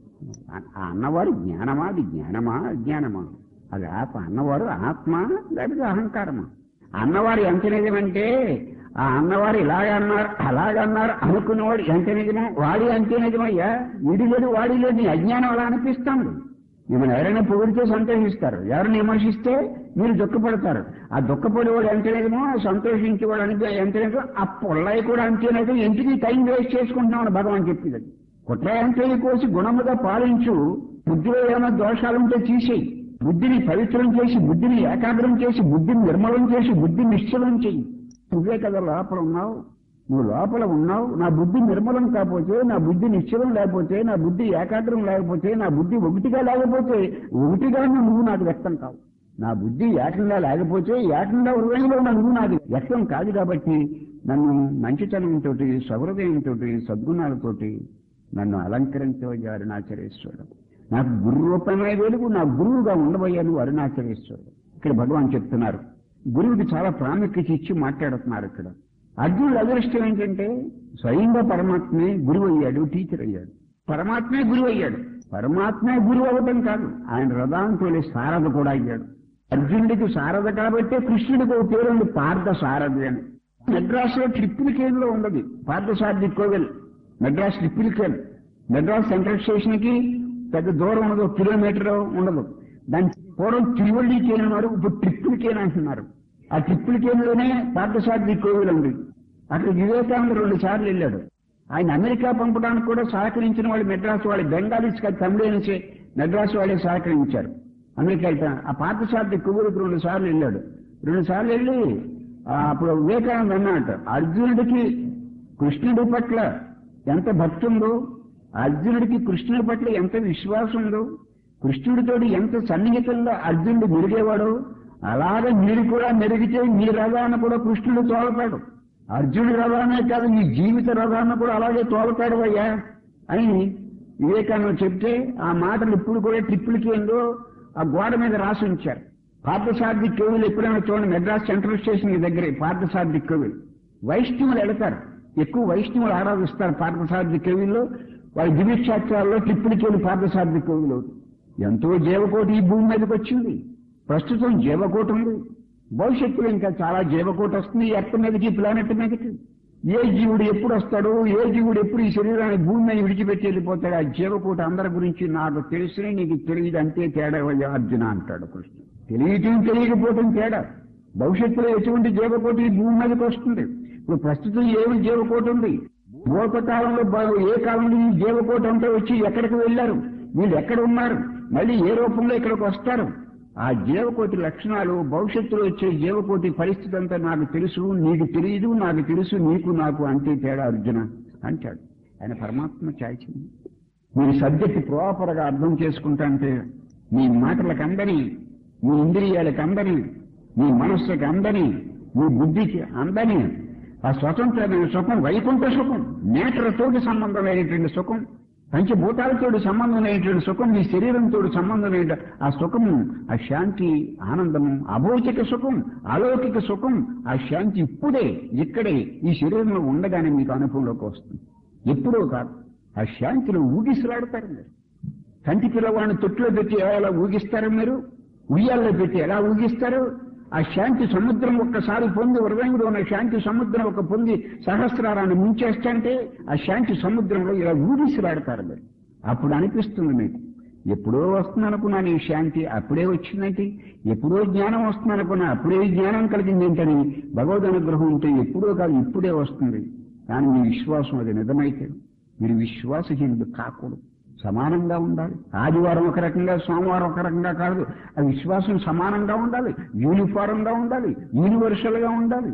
[SPEAKER 1] ఆ అన్నవారు జ్ఞానమా అది జ్ఞానమా అజ్ఞానమా అది ఆత్మ అన్నవారు ఆత్మ లేకపోతే అహంకారమా అన్నవారు ఎంత నిజమంటే ఆ అన్నవారు ఇలాగన్నారు అలాగన్నారు అనుకున్నవాడు ఎంత నిజమో వాడి అంతే నిజమయ్యా వీడి లేదు వాడి లేదు నీ అజ్ఞానం అలా అనిపిస్తాను మిమ్మల్ని ఎవరైనా పొగిడితే సంతోషిస్తారు ఎవరిని విమర్శిస్తే మీరు దుఃఖపడతారు ఆ దుఃఖపడేవాడు ఎంత నిజమో సంతోషించేవాడు అంటే ఎంత నిజమో ఆ పొల్లయ్య కూడా అంతే నిజం ఎందుకు ఈ టైం వేస్ట్ చేసుకుంటున్నామని భగవాన్ చెప్పింది కుట్రయంతే కోసి గుణముగా పాలించు బుద్ధిలో ఏమైనా దోషాలుంటే తీసేయి బుద్ధిని పవిత్రం చేసి బుద్ధిని ఏకాగ్రం చేసి బుద్ధిని నిర్మలం చేసి బుద్ధిని నిశ్చలం చెయ్యి నువ్వే కదా లోపల ఉన్నావు నువ్వు లోపల ఉన్నావు నా బుద్ధి నిర్మలం కాకపోతే నా బుద్ధి నిశ్చలం లేకపోతే నా బుద్ధి ఏకాగ్రం లేకపోతే నా బుద్ధి ఒకటిగా లేకపోతే ఒకటిగా నువ్వు నాకు వ్యక్తం కావు నా బుద్ధి ఏకంగా లేకపోతే ఏకంగా హృదయంలో ఉన్న నువ్వు నాకు వ్యక్తం కాదు కాబట్టి నన్ను మంచితనంతో సహృదయంతో సద్గుణాలతోటి నన్ను అలంకరించబోయే అరుణాచలేశ్వరుడు నాకు గురు రూపమే వెలుగు నా గురువుగా ఉండబోయాను అరుణాచలేశ్వరుడు ఇక్కడ భగవాన్ చెప్తున్నారు గురువుకి చాలా ప్రాముఖ్యత ఇచ్చి మాట్లాడుతున్నారు ఇక్కడ అర్జునుడు అదృష్టం ఏంటంటే స్వయంగా పరమాత్మే గురువు అయ్యాడు టీచర్ అయ్యాడు పరమాత్మే గురువు అయ్యాడు పరమాత్మే గురువు అవ్వటం కాదు ఆయన రథాంతుడి సారథ కూడా అయ్యాడు అర్జునుడికి సారథ కాబట్టే కృష్ణుడికి ఒక పేరు ఉంది పార్థ సారథి అని మెడ్రాస్ లో ట్రిపుల్ కేన్ లో ఉండదు పార్థసారథి కోవెల్ Madras Triplicane Madras central station కి పెద్ద దూరం ఉండదు ఒక కిలోమీటర్ ఉండదు దాని పూర్వం తిరువల్లి కేన్ అన్నారు ఇప్పుడు ట్రిపుల్ కేన్ అంటున్నారు ఆ ట్రిపుల్ కేన్ లోనే పార్థసారథి కోవిల్ ఉంది అక్కడ వివేకానంద రెండు సార్లు వెళ్ళాడు ఆయన అమెరికా పంపడానికి కూడా సహకరించిన వాళ్ళు మెడ్రాస్ వాళ్ళు బెంగాలీస్ కాదు తమిళ మెడ్రాస్ వాళ్ళే సహకరించారు అమెరికా వెళ్తా ఆ పార్థసారథి కొవ్వూరికి రెండు సార్లు వెళ్ళాడు రెండు సార్లు వెళ్ళి ఆ, అప్పుడు వివేకానంద అన్నట్టు అర్జునుడికి కృష్ణుడి పట్ల ఎంత భక్తి ఉందో అర్జునుడికి కృష్ణుడి పట్ల ఎంత విశ్వాసం ఉందో కృష్ణుడితోటి ఎంత సన్నిహితంగా అర్జునుడు మెరిగేవాడో అలాగే మీరు కూడా మెరిగితే మీ రథాన్ని కూడా కృష్ణుడు తోలతాడు అర్జునుడి రథానే కాదు మీ జీవిత రథాన్ని కూడా అలాగే తోలతాడు అయ్యా అని వివేకానంద చెప్తే ఆ మాటలు ఇప్పుడు కూడా ట్రిప్పులకి ఏందో ఆ గోడ మీద రాసి ఉంచారు పార్థసారథి కోవిల్ ఎప్పుడైనా చూడండి మెడ్రాస్ సెంట్రల్ స్టేషన్ దగ్గరే పార్థసారథి కోవిల్ వైష్ణవులు వెళతారు ఎక్కువ వైష్ణవులు ఆరాధిస్తారు పార్థసారథి కోవిల్లో వాళ్ళ దివ్యక్షేత్రాల్లో ట్రిప్పులకి వెళ్ళి పార్థసారథి కోవిల్ అవుతుంది ఎంతో జీవకోటి ఈ భూమి మీదకి వచ్చింది ప్రస్తుతం జీవకోటి ఉంది భవిష్యత్తులో ఇంకా చాలా జీవకోటి వస్తుంది ఈ ఎర్త్ మీదకి ప్లానెట్ మీదకి ఏ జీవుడు ఎప్పుడు వస్తాడు ఏ జీవుడు ఎప్పుడు ఈ శరీరాన్ని భూమి మీద విడిచిపెట్టి వెళ్ళిపోతాడు ఆ జీవకోటి అందరి గురించి నాకు తెలిసిన నీకు తెలియదు అంతే తేడా అయ్యా అర్జున అంటాడు కృష్ణ తెలియటం తెలియకపోవటం తేడా భవిష్యత్తులో ఎటువంటి జీవకోటి ఈ భూమి మీదకి వస్తుంది ఇప్పుడు ప్రస్తుతం ఏమి జీవకోటి ఉంది పూర్వకాలంలో బ- ఏ కాలంలో ఈ జీవకోటి అంతా వచ్చి ఎక్కడికి వెళ్ళారు వీళ్ళు ఎక్కడ ఉన్నారు మళ్ళీ ఏ రూపంలో ఇక్కడికి వస్తారు ఆ జీవకోటి లక్షణాలు భవిష్యత్తులో వచ్చే జీవకోటి పరిస్థితి అంతా నాకు తెలుసు నీకు తెలియదు నాకు తెలుసు నీకు నాకు అంతే తేడా అర్జున అంటాడు ఆయన పరమాత్మ చాయిచింది మీరు సబ్జెక్ట్ ప్రాపర్ గా అర్థం చేసుకుంటా అంటే మీ మాటలకు అందని మీ ఇంద్రియాలకు అందని మీ మనస్సుకి అందని మీ బుద్ధికి అందని ఆ స్వతంత్రమైన సుఖం వైకుంఠ సుఖం నేటరతోటి సంబంధమైనటువంటి సుఖం పంచభూతాలతోటి సంబంధమైనటువంటి సుఖం మీ శరీరంతో సంబంధమైన ఆ సుఖము ఆ శాంతి ఆనందము అభౌతిక సుఖం అలౌకిక సుఖం ఆ శాంతి ఇప్పుడే ఇక్కడే ఈ శరీరంలో ఉండగానే మీకు అనుభవంలోకి వస్తుంది ఎప్పుడో కాదు ఆ శాంతిలో ఊగిసలాడతారు మీరు కంటి పిల్లవాడిని తొట్టులో పెట్టి ఎలా ఊగిస్తారు మీరు ఉయ్యాల్లో పెట్టి ఎలా ఊగిస్తారు ఆ శాంతి సముద్రం ఒక్కసారి పొంది హృదయంలో ఉన్న శాంతి సముద్రం ఒక పొంది సహస్రారాన్ని ముంచేస్తంటే ఆ శాంతి సముద్రంలో ఇలా ఊగిసలాడతారు మీరు అప్పుడు అనిపిస్తుంది మీకు ఎప్పుడో వస్తుంది అనుకున్నాను ఈ శాంతి అప్పుడే వచ్చిందంటే ఎప్పుడో జ్ఞానం వస్తుంది అనుకున్నా అప్పుడే జ్ఞానం కలిగింది ఏంటని భగవద్ అనుగ్రహం ఉంటే ఎప్పుడో కాదు ఇప్పుడే వస్తుంది కానీ మీ విశ్వాసం అది నిజమైతే మీరు విశ్వాసహీనుడు కాకూడదు సమానంగా ఉండాలి ఆదివారం ఒక రకంగా సోమవారం ఒక రకంగా కాదు ఆ విశ్వాసం సమానంగా ఉండాలి యూనిఫారం గా ఉండాలి యూనివర్సల్ గా ఉండాలి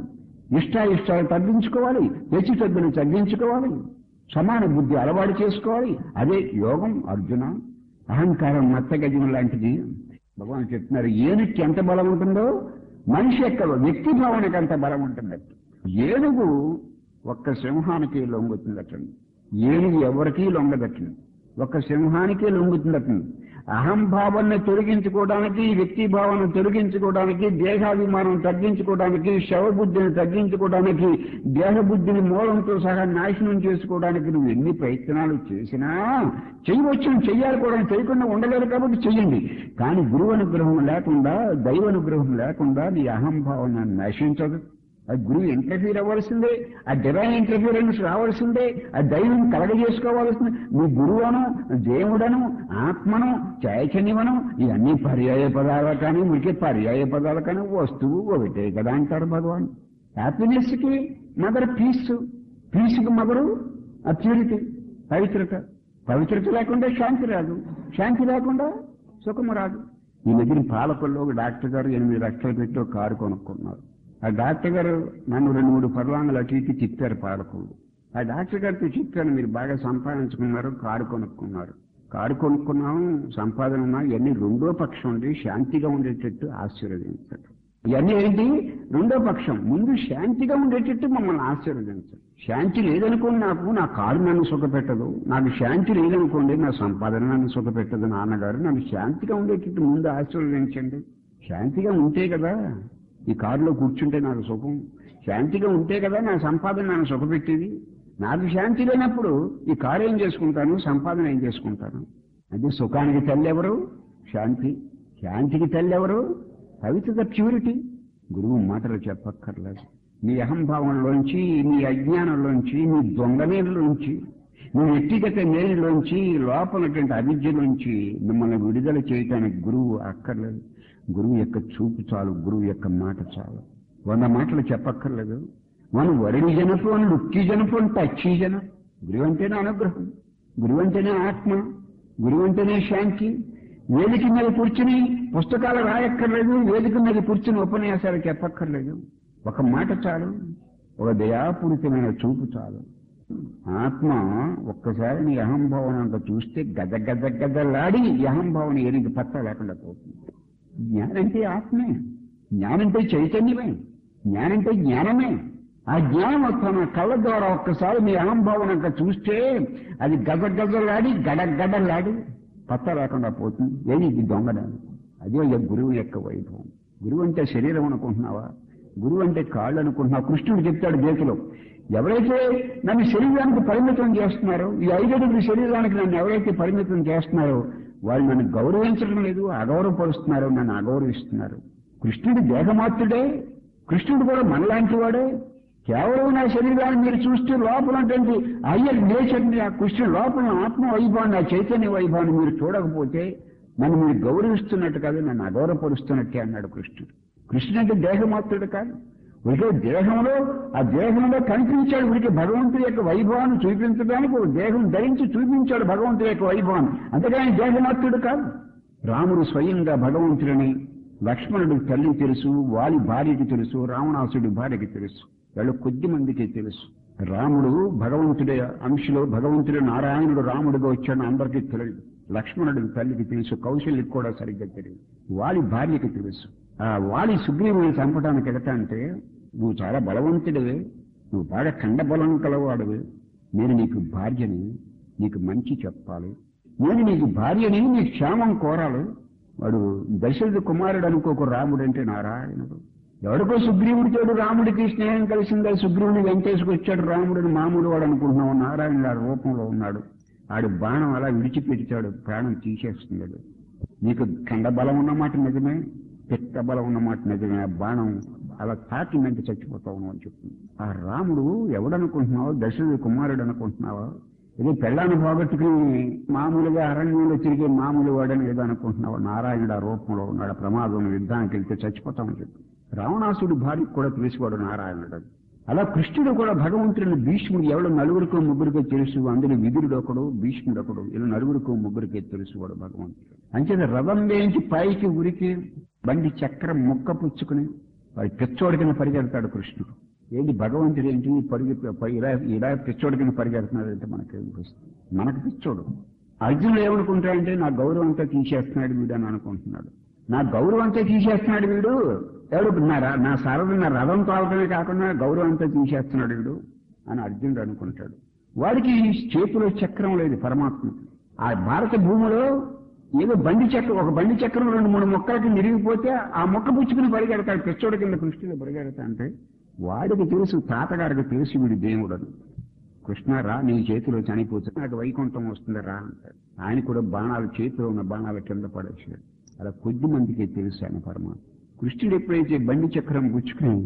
[SPEAKER 1] ఇష్టాయిష్టాలు తగ్గించుకోవాలి హెచ్చు తగ్గులు తగ్గించుకోవాలి సమాన బుద్ధి అలవాటు చేసుకోవాలి అదే యోగం అర్జున అహంకారం మత్తగజం లాంటిది భగవాన్ చెప్తున్నారు ఏనుగుకి ఎంత బలం ఉంటుందో మనిషి యొక్క వ్యక్తి భావనకి అంత బలం ఉంటుందట ఏనుగు ఒక్క సింహానికి లొంగుతుందటండి ఏనుగు ఎవరికీ లొంగదటండి ఒక్క సింహానికే లొంగుతుందటండి అహంభావాన్ని తొలగించుకోవడానికి వ్యక్తి భావన తొలగించుకోవడానికి దేహాభిమానం తగ్గించుకోవడానికి శవబుద్ధిని తగ్గించుకోవడానికి దేహబుద్ధిని మూలంతో సహా నాశనం చేసుకోవడానికి నువ్వు ఎన్ని ప్రయత్నాలు చేసినా చేయవచ్చు చెయ్యాలి కూడా చేయకుండా ఉండలేరు కాబట్టి చెయ్యండి కానీ గురువు అనుగ్రహం లేకుండా దైవ అనుగ్రహం లేకుండా నీ అహంభావన నశించదు ఆ గురువు ఇంటర్ఫీర్ అవ్వాల్సిందే ఆ డివైన్ ఇంటర్ఫీరెన్స్ రావాల్సిందే ఆ దైవం కలగజేసుకోవాల్సిందే నీ గురువను దేవుడను ఆత్మను చైతన్యమను ఇవన్నీ పర్యాయ పదాలు కానీ మీకు పర్యాయ పదాలు కానీ వస్తువు ఒకటే కదా అంటారు భగవాన్ హ్యాపీనెస్ కి మదర్ పీస్ పీస్ కి మదరు ఆ ప్యూరిటీ పవిత్రత పవిత్రత లేకుండా శాంతి రాదు శాంతి లేకుండా సుఖము రాదు ఈ మధ్యన పాలకొల్లో ఒక డాక్టర్ గారు ఎనిమిది లక్షలు పెట్టి ఒక కారు కొనుక్కున్నారు ఆ డాక్టర్ గారు నన్ను రెండు మూడు పర్వాంగలు అటు ఇటు తిప్పారు పాలకొల్లు ఆ డాక్టర్ గారితో చెప్పాను మీరు బాగా సంపాదించుకున్నారు కారు కొనుక్కున్నారు కారు కొనుక్కున్నాం సంపాదన ఉన్నా ఇవన్నీ రెండో పక్షం ఉండి శాంతిగా ఉండేటట్టు ఆశీర్వదించండి ఇవన్నీ ఏంటి రెండో పక్షం ముందు శాంతిగా ఉండేటట్టు మమ్మల్ని ఆశీర్వదించండి శాంతి లేదనుకోండి నాకు నా కారు నన్ను సుఖపెట్టదు నాకు శాంతి లేదనుకోండి నా సంపాదన నన్ను సుఖపెట్టదు నాన్నగారు నన్ను శాంతిగా ఉండేటట్టు ముందు ఆశీర్వదించండి శాంతిగా ఉంటే కదా ఈ కారులో కూర్చుంటే నాకు సుఖం శాంతిగా ఉంటే కదా నా సంపాదన నన్ను సుఖపెట్టేది నాకు శాంతి లేనప్పుడు ఈ కారు ఏం చేసుకుంటాను సంపాదన ఏం చేసుకుంటాను అంటే సుఖానికి తల్లి ఎవరు శాంతి శాంతికి తల్లి ఎవరు పవిత్రత ప్యూరిటీ గురువు మాటలు చెప్పక్కర్లేదు నీ అహంభావంలోంచి నీ అజ్ఞానంలోంచి నీ దొంగనేలోంచి నీ వ్యక్తిగత నేలలోంచి లోపలటువంటి అవిద్యలోంచి మిమ్మల్ని విడుదల చేయటానికి గురువు అక్కర్లేదు గురువు యొక్క చూపు చాలు గురువు యొక్క మాట చాలు వంద మాటలు చెప్పక్కర్లేదు మనం వరిణి జనపు అని లుక్కి జనపు అని టచ్చి జన గురువు అంటేనే అనుగ్రహం గురువు అంటేనే ఆత్మ గురువు అంటేనే శాంతి వేదిక మీద కూర్చుని పుస్తకాలు రాయక్కర్లేదు వేదిక మీద కూర్చుని ఉపన్యాసాలు చెప్పక్కర్లేదు ఒక మాట చాలు ఒక దయాపూరితమైన చూపు చాలు ఆత్మ ఒక్కసారి నీ అహంభావన అంత చూస్తే గద గద గదలాడి ఈ అహంభావన ఏనికి పత్త లేకుండా పోతుంది జ్ఞానంటే ఆత్మే జ్ఞానంటే చైతన్యమే జ్ఞానంటే జ్ఞానమే ఆ జ్ఞానం తన కళ్ళ ద్వారా ఒక్కసారి మీ అహంభావన అంత చూస్తే అది గద గదలాడి గడ గడలాడి పత్త లేకుండా పోతుంది ఏది ఇది దొంగదాన్ని అదే ఈ గురువు యొక్క వైభవం గురువు అంటే శరీరం అనుకుంటున్నావా గురువు అంటే కాళ్ళు అనుకుంటున్నావు కృష్ణుడు చెప్తాడు గీతలో ఎవరైతే నన్ను శరీరానికి పరిమితం చేస్తున్నారో ఈ ఐదడుగుల శరీరానికి నన్ను ఎవరైతే పరిమితం చేస్తున్నారో వాళ్ళు నన్ను గౌరవించడం లేదు అగౌరవపరుస్తున్నారు నన్ను అగౌరవిస్తున్నారు కృష్ణుడు దేహమాత్రుడే కృష్ణుడు కూడా మనలాంటి వాడే కేవలం నా శరీరాన్ని మీరు చూస్తే లోపల ఉన్నటువంటి అయ్యర్ నేచర్ని ఆ కృష్ణుడు లోపల ఆత్మ వైభవాన్ని ఆ చైతన్య వైభవాన్ని మీరు చూడకపోతే నన్ను మీరు గౌరవిస్తున్నట్టు కాదు నన్ను అగౌరవపరుస్తున్నట్టే అన్నాడు కృష్ణుడు కృష్ణుడు అంటే దేహమాత్రుడు కాదు ఉడికే దేహంలో ఆ దేహంలో కనిపించాడు ఉడికి భగవంతుడి యొక్క వైభవాన్ని చూపించడానికి ఒక దేహం ధరించి చూపించాడు భగవంతుడి యొక్క వైభవాన్ని అంతేగాని దేహమాత్రుడు కాదు రాముడు స్వయంగా భగవంతుడిని లక్ష్మణుడి తల్లి తెలుసు వాలి భార్యకి తెలుసు రావణాసుడి భార్యకి తెలుసు వాళ్ళు కొద్ది మందికి తెలుసు రాముడు భగవంతుడి అంశలో భగవంతుడు నారాయణుడు రాముడిగా వచ్చాడు అందరికీ తెలియదు లక్ష్మణుడి తల్లికి తెలుసు కౌశల్యకి కూడా సరిగ్గా తెలియదు వాలి భార్యకి తెలుసు ఆ వాలి సుగ్రీవుని చంపడానికి వెళతా అంటే నువ్వు చాలా బలవంతుడివే నువ్వు బాగా కండబలం కలవాడివి నేను నీకు భార్యని నీకు మంచి చెప్పాలి నేను నీకు భార్యని నీ క్షేమం కోరాలి వాడు దశరథ కుమారుడు అనుకోకు రాముడు అంటే నారాయణుడు ఎవరికో సుగ్రీవుడితోడు రాముడికి స్నేహం కలిసిందా సుగ్రీవుని వెంకటేశ్వరికి రాముడిని మామూలు వాడు అనుకుంటున్నావు నారాయణుడు ఆ రూపంలో ఉన్నాడు ఆడు బాణం అలా విడిచిపెట్టాడు ప్రాణం తీసేస్తున్నాడు నీకు కండబలం ఉన్నమాట నిజమే పిట్ట బలం ఉన్నమాట నిజమే ఆ బాణం అలా తాకిందంటే చచ్చిపోతావు అని చెప్తుంది ఆ రాముడు ఎవడనుకుంటున్నావు దశరథ కుమారుడు అనుకుంటున్నావా ఇది పెళ్ళాన్ని పోగొట్టుకుని మామూలుగా అరణ్యంలో తిరిగే మామూలు వాడని ఏదో అనుకుంటున్నావు నారాయణుడు ఆ రూపంలో ఉన్నాడు ఆ ప్రమాదం యుద్ధానికి వెళ్తే చచ్చిపోతామని చెప్పి రావణాసుడి భార్యకు కూడా తెలిసివాడు నారాయణుడు అలా కృష్ణుడు కూడా భగవంతుడిని భీష్ముడు ఎవడో నలుగురికో ముగ్గురికో తెలుసు అందులో విదురుడు ఒకడు భీష్ముడు ఒకడు ఇలా నలుగురికో ముగ్గురికే తెలుసువాడు భగవంతుడు అంచేత రథం వేయించి పైకి ఉరికి బండి చక్రం ముక్క పుచ్చుకుని వాడి పెచ్చోడి కింద పరిగెడతాడు కృష్ణుడు ఏంటి భగవంతుడు ఏంటి పరుగు ప- ఇలా ఇలా పిచ్చోడి కింద పరిగెడుతున్నాడు అంటే మనకి అనిపిస్తుంది మనకు పిచ్చోడు అర్జునుడు ఏమనుకుంటాడంటే నా గౌరవం అంతా తీసేస్తున్నాడు వీడు అని అనుకుంటున్నాడు నా గౌరవం అంతా తీసేస్తున్నాడు వీడు ఎవడు నా ర- నా సరద నా రథం తోలటమే కాకుండా గౌరవం అంతా తీసేస్తున్నాడు వీడు అని అర్జునుడు అనుకుంటాడు వాడికి చేతిలో చక్రం లేదు పరమాత్మ ఆ భారత భూమిలో ఏదో బండి చక్రం ఒక బండి చక్రం రెండు మూడు మొక్కలకి నిరిగిపోతే ఆ మొక్క పుచ్చుకుని పరిగెడతాడు పిచ్చోడి కింద కృష్ణుడు పరిగెడతా అంటే వాడికి తెలుసు తాతగారికి తెలుసు వీడి దేవుడు అని కృష్ణ రా నీ చేతిలో చనిపోతే నాకు వైకుంఠం వస్తుంది రా అంటాడు ఆయన కూడా బాణాలు చేతిలో ఉన్న బాణాలు కింద పడేసాడు అలా కొద్ది మందికి తెలుసు ఆయన పరమాత్మ కృష్ణుడు ఎప్పుడైతే బండి చక్రం పుచ్చుకుని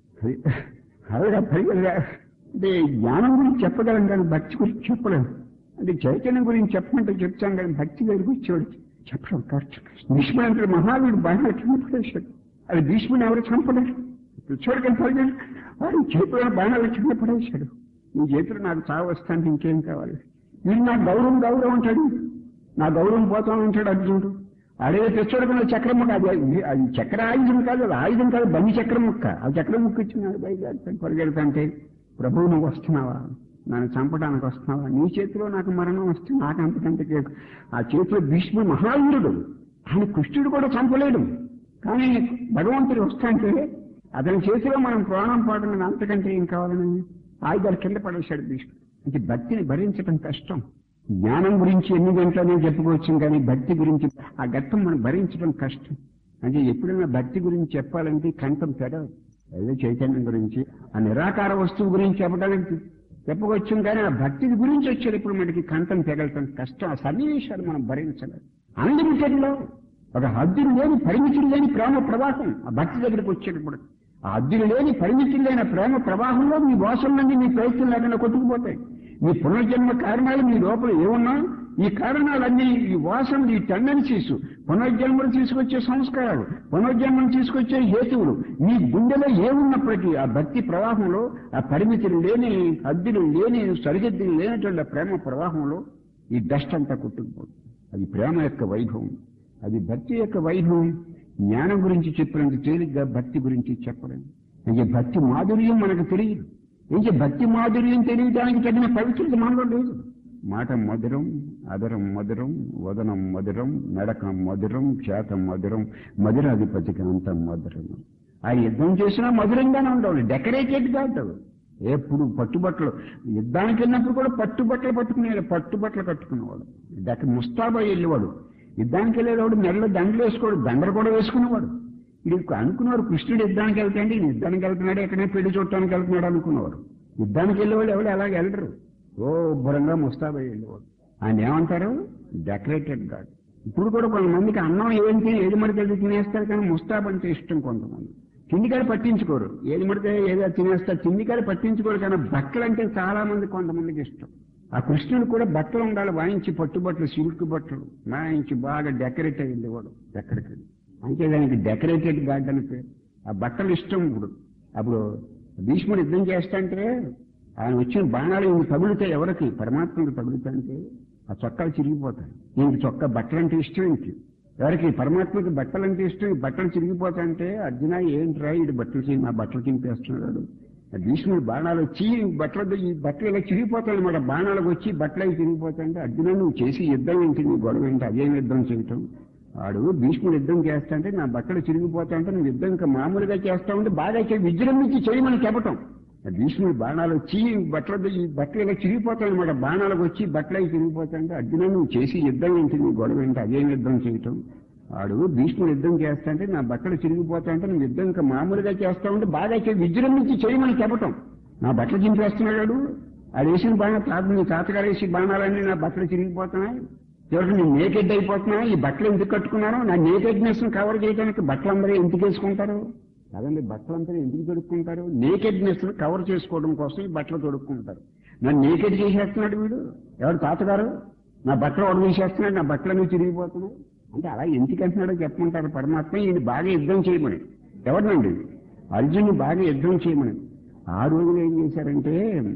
[SPEAKER 1] అలాగా పరిగెడా అంటే జ్ఞానం గురించి చెప్పగలం కానీ భక్తి గురించి చెప్పలేం అంటే చైతన్యం గురించి చెప్పమంటే చెప్తాం కానీ భక్తి దగ్గరికి వచ్చేవాడు చెప్పడం కష్టం భీష్ముడు అంటే మహావీడు బాగా కింద పడేశాడు అది భీష్ముని ఎవరు చంపలేరు చూడకని పరిగెడు వాడు చేతిలో బాణాలు కింద పడేశాడు నీ చేతులు నాకు చావు వస్తాను ఇంకేం కావాలి వీడు నా గౌరవం గౌరవం అంటాడు నా గౌరవం పోతాను అంటాడు అర్జునుడు అడే తెచ్చుడుకున్న చక్రం ముక్క అది అది చక్ర ఆయుధం కాదు అది ఆయుధం కాదు బండి చక్రం ముక్క ఆ చక్రం ముక్క ఇచ్చిన బయలుదేరుతాను పరిగెడతాంటే ప్రభువు నువ్వు వస్తున్నావా నన్ను చంపడానికి వస్తున్నావా నీ చేతిలో నాకు మరణం వస్తే నాకు అంతకంటే కేకు. ఆ చేతిలో భీష్ముడు మహావీరుడు ఆయన కృష్ణుడు కూడా చంపలేడు కానీ భగవంతుడు వస్తాంటే అతని చేతిలో మనం ప్రాణం పాడడం అంతకంటే ఏం కావాలని ఆయుధాలు కింద పడేశాడు భీష్ముడు అంటే భక్తిని భరించడం కష్టం జ్ఞానం గురించి ఎన్ని గంటలనే చెప్పుకోవచ్చు కానీ భక్తి గురించి ఆ ఘట్టం మనం భరించడం కష్టం అంటే ఎప్పుడైనా భక్తి గురించి చెప్పాలంటే కంఠం పెడదు ఏదో చైతన్యం గురించి ఆ నిరాకార వస్తువు గురించి చెప్పడానికి చెప్పవచ్చు కానీ ఆ భక్తి గురించి వచ్చేటప్పుడు మనకి కంఠం తెగలటం కష్టం ఆ సన్నివేశాలు మనం భరించలేదు అన్లిమిటెడ్ లో ఒక హద్దులు లేని పరిమితులు లేని ప్రేమ ప్రవాహం ఆ భక్తి దగ్గరికి వచ్చేటప్పుడు ఆ హద్దులు లేని పరిమితులు లేని ప్రేమ ప్రవాహంలో మీ మోసం నుండి మీ ప్రయత్నం లేకుండా కొట్టుకుపోతాయి మీ పునర్జన్మ కారణాలు మీ లోపల ఏమున్నా ఈ కారణాలన్నీ ఈ వాసనలు ఈ టెండెన్సీస్ పునర్జన్మలు తీసుకొచ్చే సంస్కారాలు పునర్జన్మను తీసుకొచ్చే హేతువులు మీ గుండెలో ఏమున్నప్పటికీ ఆ భక్తి ప్రవాహంలో ఆ పరిమితులు లేని హద్దులు లేని సరిహద్దులు లేనటువంటి ఆ ప్రేమ ప్రవాహంలో ఈ డస్ట్ అంతా కొట్టుకుపోతుంది అది ప్రేమ యొక్క వైభవం అది భక్తి యొక్క వైభవం జ్ఞానం గురించి చెప్పినంత తేలిగ్గా భక్తి గురించి చెప్పలేము ఇంకా భక్తి మాధుర్యం మనకు తెలియదు ఇంకా భక్తి మాధుర్యం తెలియడానికి తగిన పవిత్రత మనలో లేదు మాట మధురం అదరం మధురం వదనం మధురం నడక మధురం చేతం మధురం మధురాధిపతికి అంత మధురం ఆ యుద్ధం చేసినా మధురంగానే ఉండవు డెకరేటెడ్ కాదు ఎప్పుడు పట్టుబట్టలు యుద్ధానికి వెళ్ళినప్పుడు కూడా పట్టుబట్టలు పట్టుకునేవాడు పట్టుబట్టలు కట్టుకునేవాడు డెక్క ముస్తాబా వెళ్ళేవాడు యుద్ధానికి వెళ్ళేవాడు మెడలో దండలు వేసుకోడు దండలు కూడా వేసుకునేవాడు ఇది అనుకున్నవాడు కృష్ణుడు యుద్ధానికి వెళ్తాండి ఈయన యుద్ధానికి వెళ్తున్నాడు ఎక్కడే పెళ్లి చూడటానికి వెళ్తున్నాడు అనుకున్నవాడు యుద్ధానికి వెళ్ళేవాళ్ళు ఎవరు అలాగే వెళ్ళరు ఓ ఉబ్బరంగా ముస్తాబై వెళ్ళేవాడు ఆయన ఏమంటారు డెకరేటెడ్ గాడ్ ఇప్పుడు కూడా కొంతమందికి అన్నం ఏంటి ఏది మడితే అది తినేస్తారు కానీ ముస్తాబ్ అంటే ఇష్టం కొంతమంది తిండికాయలు పట్టించుకోరు ఏది మడితే ఏదో తినేస్తారు తిండికాయలు పట్టించుకోరు కానీ బట్టలు అంటే చాలా మంది కొంతమందికి ఇష్టం ఆ కృష్ణుడు కూడా బట్టలు ఉండాలి వాయించి పట్టుబట్టలు సిల్క్ బట్టలు వాయించి బాగా డెకరేట్ అయ్యింది వాడు ఎక్కడికి అంటే దానికి డెకరేటెడ్ గాడ్ అని పేరు ఆ బట్టలు ఇష్టం ఇప్పుడు అప్పుడు భీష్ముడు యుద్ధం చేస్తాంటే ఆయన వచ్చిన బాణాలు ఈయన తగులుతాయి ఎవరికి పరమాత్మకు తగులుతాయంటే ఆ చొక్కాలు చిరిగిపోతాయి ఈయనకి చొక్కా బట్టలంటే ఇష్టం ఏంటి ఎవరికి పరమాత్మకి బట్టలంటే ఇష్టం ఈ బట్టలు చిరిగిపోతాయంటే అర్జున ఏంట్రా ఈ బట్టలు చిరిగి నా బట్టలు చింపేస్తున్నాడు ఆ భీష్ముడు బాణాలు వచ్చి ఈ బట్టలు ఈ బట్టలు ఇలా చిరిగిపోతాయి అనమాట బాణాలకు వచ్చి బట్టలు అవి చిరిగిపోతాయంటే అర్జున నువ్వు చేసి యుద్ధం ఏంటి నీ గొడవ ఏంటి అదేం యుద్ధం చేయటం వాడు భీష్ముడు యుద్ధం చేస్తాంటే నా బట్టలు చిరిగిపోతాంటే నువ్వు యుద్ధం ఇంకా మామూలుగా చేస్తా ఉంటే బాగా చే- విజృంభించి చేయమని చెప్పటం ఆ భీష్ముడు బాణాలు వచ్చి ఈ బట్టలు ఈ బట్టలు ఇలా చిరిగిపోతాయి అనమాట బాణాలకు వచ్చి బట్టలు అవి చిరిగిపోతాయంటే అర్జున నువ్వు చేసి యుద్ధం ఏంటి నీ గొడవ ఏంటి అదేం యుద్ధం చేయటం వాడు భీష్ముడు యుద్ధం చేస్తాంటే నా బట్టలు చిరిగిపోతాయంటే నువ్వు యుద్ధం ఇంకా మామూలుగా చేస్తా ఉంటే బాగా చే- విజృంభించి చేయమని చెప్పటం నా బట్టలు చింపేస్తున్నాడు అది వేసిన బాణం తాత నీ తాతగారు వేసి బాణాలన్నీ నా బట్టలు చిరిగిపోతున్నాయి చివరికి నేను నేకెడ్ అయిపోతున్నా ఈ బట్టలు ఎందుకు కట్టుకున్నాను నా నేకెడ్నెస్ ను కవర్ చేయడానికి బట్టలు అందరూ ఎందుకు వేసుకుంటారు కదండి బట్టలంతా ఎందుకు తొడుక్కుంటారు నేకెడ్నెస్ ను కవర్ చేసుకోవడం కోసం ఈ బట్టలు తొడుక్కుంటారు నన్ను నేకెడ్ చేసేస్తున్నాడు వీడు ఎవరు తాతగారు నా బట్టలు ఒడ తీసేస్తున్నాడు నా బట్టలన్నీ చిరిగిపోతున్నాయి అంటే అలా ఎందుకు అంటున్నాడో చెప్పమంటారు పరమాత్మ ఈయన బాగా యుద్ధం చేయమని ఎవరినండి అర్జునుడు బాగా యుద్ధం చేయమని ఆ రోజున ఏం చేశారంటే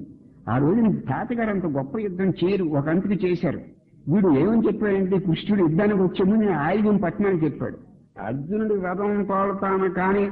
[SPEAKER 1] ఆ రోజున తాతగారు అంత గొప్ప యుద్ధం చేయరు ఒక అంతకి చేశారు వీడు ఏమని చెప్పాడంటే కృష్ణుడు యుద్ధానికి వచ్చే ముందు నేను ఆయుధం పట్టణానికి చెప్పాడు అర్జునుడు రథం తోలుతాను కానీ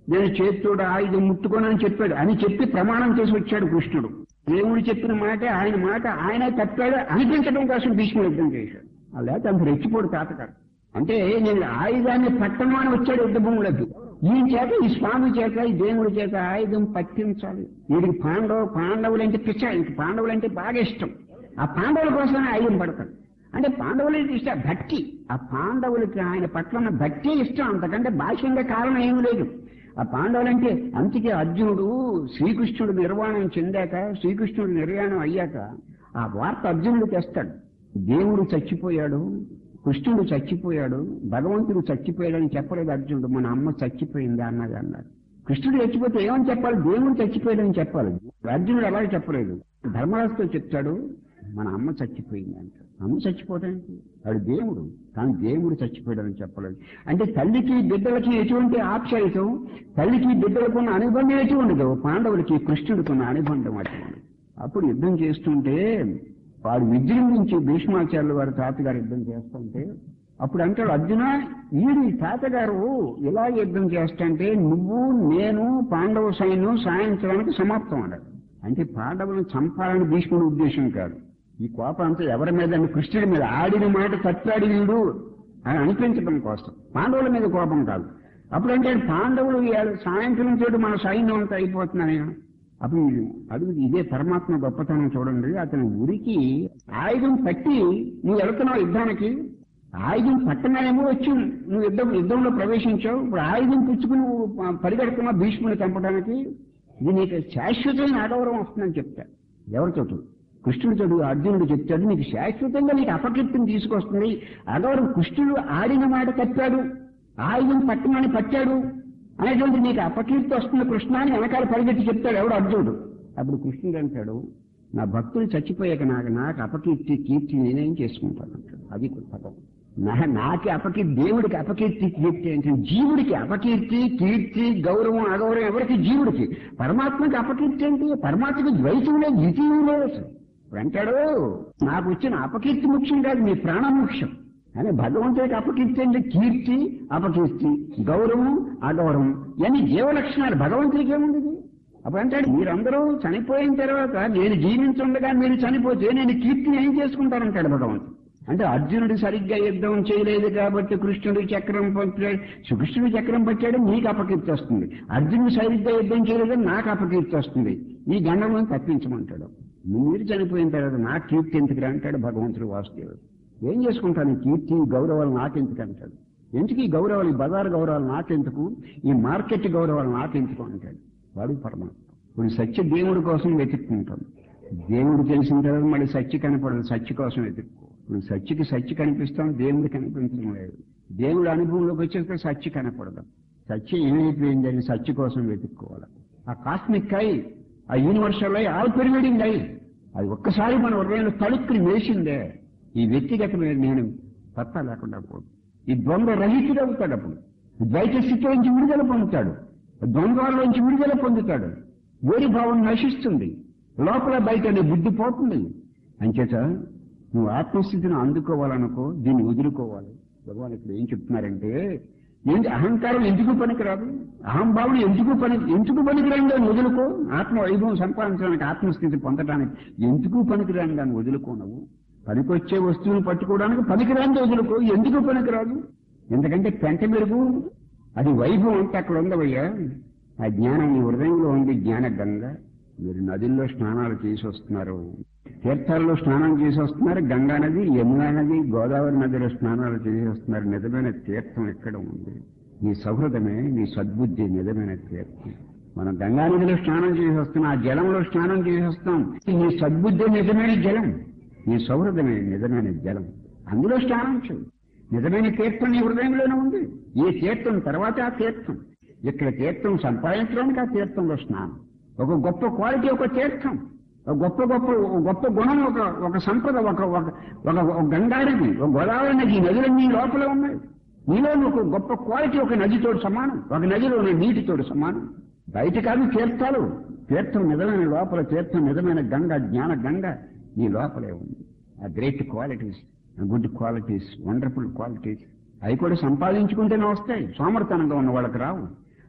[SPEAKER 1] నేను చేతితోడు ఆయుధం ముట్టుకోనని చెప్పాడు అని చెప్పి ప్రమాణం చేసి వచ్చాడు కృష్ణుడు దేవుడు చెప్పిన మాట ఆయన మాట ఆయన తప్పాడు అనిపించడం కోసం భీష్ముడు యుద్ధం చేశాడు ఆ లేకపోతే అంత రెచ్చిపోడు తాతగారు అంటే నేను ఆయుధాన్ని పట్టణం అని వచ్చాడు యుద్ధ భూములకు ఈయన చేత ఈ స్వామి చేత ఈ దేవుడి చేత ఆయుధం పట్టించాలి వీడికి పాండవ పాండవులు అంటే పిచ్చ ఇంక పాండవులు అంటే బాగా ఇష్టం ఆ పాండవుల కోసమే ఆయుధం పడతాడు అంటే పాండవులు ఇష్టం భక్తి ఆ పాండవులకి ఆయన పట్ల ఉన్న భక్తి ఇష్టం అంతకంటే బాహ్యంగా కారణం ఏమీ లేదు ఆ పాండవులంటే అందుకే అర్జునుడు శ్రీకృష్ణుడు నిర్వాణం చెందాక శ్రీకృష్ణుడు నిర్యాణం అయ్యాక ఆ వార్త అర్జునుడు తెస్తాడు దేవుడు చచ్చిపోయాడు కృష్ణుడు చచ్చిపోయాడు భగవంతుడు చచ్చిపోయాడని చెప్పలేదు అర్జునుడు మన అమ్మ చచ్చిపోయింది అన్నది అన్నాడు కృష్ణుడు చచ్చిపోతే ఏమని చెప్పాలి దేవుడు చచ్చిపోయాడని చెప్పాలి అర్జునుడు అలాగే చెప్పలేదు ధర్మరాజుతో చెప్తాడు మన అమ్మ చచ్చిపోయింది అంటాడు అమ్మ చచ్చిపోవడానికి వాడు దేవుడు కానీ దేవుడు చచ్చిపోయాడని చెప్పలేదు అంటే తల్లికి బిడ్డలకి ఎటువంటి ఆప్యాయతం తల్లికి బిడ్డలకు ఉన్న అనుబంధం ఎటువంటిదో పాండవులకి కృష్ణుడికి ఉన్న అనుబంధం అటువంటి అప్పుడు యుద్ధం చేస్తుంటే వాడు విజృంభించి భీష్మాచార్యులు వారి తాతగారు యుద్ధం చేస్తుంటే అప్పుడు అంటాడు అర్జున వీడి తాతగారు ఇలా యుద్ధం చేస్తుంటే నువ్వు నేను పాండవ సైన్యం సాయించడానికి సమాప్తం అన్నాడు అంటే పాండవులను చంపాలని భీష్ముడి ఉద్దేశం కాదు ఈ కోపం అంతా ఎవరి మీద అంటే కృష్ణుడి మీద ఆడిన మాట తప్పాడు వీడు అని అనిపించడం కోసం పాండవుల మీద కోపం కాదు అప్పుడంటే పాండవులు ఇవాళ సాయంత్రం చోటు మన సైన్యం అంతా అయిపోతుందని అప్పుడు వీడు అడుగు ఇదే పరమాత్మ గొప్పతనం చూడండి అతని ఉరికి ఆయుధం పట్టి నువ్వు వెళుతున్నావు యుద్ధానికి ఆయుధం పట్టణమేమో వచ్చి నువ్వు యుద్ధం యుద్ధంలో ప్రవేశించావు ఇప్పుడు ఆయుధం పుచ్చుకుని నువ్వు పరిగెడుతున్నావు భీష్ముని చంపడానికి ఇది నీకు శాశ్వతమైన ఆగౌరవం వస్తుందని చెప్తా ఎవరితోటి కృష్ణుడితోడు అర్జునుడు చెప్తాడు నీకు శాశ్వతంగా నీకు అపకీర్తిని తీసుకొస్తుంది అగౌరవం కృష్ణుడు ఆడిన మాట తప్పాడు ఆయుధం పట్టమని పట్టాడు అనేటువంటి నీకు అపకీర్తి వస్తుంది కృష్ణ అని వెనకాల పరిగెత్తి చెప్తాడు ఎవడు అర్జునుడు అప్పుడు కృష్ణుడు అంటాడు నా భక్తులు చచ్చిపోయాక నాకు నాకు అపకీర్తి కీర్తి నేనేం చేసుకుంటాను అంటాడు అది పదం నా నాకి అపకీర్తి దేవుడికి అపకీర్తి కీర్తి అంటే జీవుడికి అపకీర్తి కీర్తి గౌరవం అగౌరవం ఎవరికి జీవుడికి పరమాత్మకి అపకీర్తి ఏంటి పరమాత్మకి ద్వైతం లేదు ద్వితీయం లేదు అసలు ఇప్పుడు అంటాడు నాకు వచ్చిన అపకీర్తి ముఖ్యం కాదు మీ ప్రాణం ముఖ్యం అని భగవంతుడికి అపకీర్తి అంటే కీర్తి అపకీర్తి గౌరవం అగౌరవం ఇవన్నీ జీవలక్షణాలు భగవంతుడికి ఏముంది ఇది? అప్పుడు అంటాడు మీరందరూ చనిపోయిన తర్వాత నేను జీవించుండగా మీరు చనిపోతే నేను కీర్తిని ఏం చేసుకుంటానంటాడు భగవంతుడు అంటే అర్జునుడు సరిగ్గా యుద్ధం చేయలేదు కాబట్టి కృష్ణుడు చక్రం పట్టాడు కృష్ణుడు చక్రం పట్టాడు నీకు అపకీర్తి వస్తుంది అర్జునుడు సరిగ్గా యుద్ధం చేయలేదని నాకు అపకీర్తి వస్తుంది ఈ గండంలో తప్పించమంటాడు మీరు చనిపోయిన తర్వాత నా కీర్తి ఎందుకు అంటాడు భగవంతుడు వాసుదేవుడు ఏం చేసుకుంటాను ఈ కీర్తి ఈ గౌరవాలు నాకెందుకు అంటాడు ఎందుకు ఈ గౌరవాలు ఈ బజార్ గౌరవాలు నాకెందుకు ఈ మార్కెట్ గౌరవాలు నాకెందుకు అంటాడు వాడు పరమాత్మ ఇప్పుడు సత్య దేవుడి కోసం వెతుక్కుంటాం దేవుడు తెలిసిన తర్వాత మళ్ళీ సత్య కనపడదు సత్య కోసం వెతుక్కో ఇప్పుడు సత్యకి సత్య కనిపిస్తాం దేవుడు కనిపించడం లేదు దేవుడు అనుభవంలోకి వచ్చేస్తే సత్య కనపడదు సత్య ఏమైపోయిందని సత్య కోసం వెతుక్కోవాలి ఆ కాస్మిక్ ఐ ఆ universal I all pervading I అది ఒక్కసారి మన హృదయంలో తలుక్కుని వేసిందే ఈ వ్యక్తిగతమైన నేను తప్ప లేకుండా పోదు ఈ ద్వంద్వ రహితుడవుతాడు అప్పుడు ద్వైత స్థితి నుంచి విడుదల పొందుతాడు ద్వంద్వాల్లోంచి విడుదల పొందుతాడు వేడి భావం నశిస్తుంది లోపల బయట అనే బుద్ధి పోతుంది అంచేత నువ్వు ఆత్మస్థితిని అందుకోవాలనుకో దీన్ని వదులుకోవాలి భగవాన్ ఇక్కడ ఏం చెప్తున్నారంటే ఏంటి అహంకారం ఎందుకు పనికిరాదు అహంభావన ఎందుకు పని ఎందుకు పనికిరాని దాన్ని వదులుకో ఆత్మ వైభవం సంపాదించడానికి ఆత్మస్థితి పొందడానికి ఎందుకు పనికిరాని దాన్ని వదులుకో నువ్వు పనికొచ్చే వస్తువులు పట్టుకోవడానికి పనికిరాని వదులుకో ఎందుకు పనికిరాదు ఎందుకంటే పెంట మెరుగు అది వైభవం అంటే అక్కడ ఉందవయ్యా ఆ జ్ఞానం నీ హృదయంలో ఉంది జ్ఞాన గంగ మీరు నదుల్లో స్నానాలు చేసి వస్తున్నారు తీర్థాల్లో స్నానం చేసి వస్తున్నారు గంగా నది యమునా నది గోదావరి నదిలో స్నానాలు చేసి వస్తున్నారు నిజమైన తీర్థం ఎక్కడ ఉంది నీ సౌహృదమే నీ సద్బుద్ధి నిజమైన తీర్థం మనం గంగా నదిలో స్నానం చేసి వస్తున్నాం ఆ జలంలో స్నానం చేసి వస్తాం నీ సద్బుద్ధి నిజమైన జలం నీ సౌహృదమే నిజమైన జలం అందులో స్నానం చేయి నిజమైన తీర్థం నీ హృదయంలోనే ఉంది ఈ తీర్థం తర్వాత ఆ తీర్థం ఇక్కడ తీర్థం సంపాదించడానికి ఆ తీర్థంలో స్నానం ఒక గొప్ప క్వాలిటీ ఒక తీర్థం ఒక గొప్ప గొప్ప ఒక గొప్ప గుణం ఒక ఒక సంపద ఒక ఒక ఒక ఒక గంగా నది ఒక గోదావరి నది ఈ నదులన్నీ లోపల ఉన్నాయి నీలో ఒక గొప్ప క్వాలిటీ ఒక నదితోడు సమానం ఒక నదిలో ఉన్న నీటితోడు సమానం బయట కాదు తీర్థాలు తీర్థం నిజమైన లోపల తీర్థం నిజమైన గంగ జ్ఞాన గంగ నీ లోపలే ఉంది ఆ great qualities good qualities wonderful qualities అవి కూడా సంపాదించుకుంటేనే వస్తాయి సోమర్తనంగా ఉన్న వాళ్ళకి రావు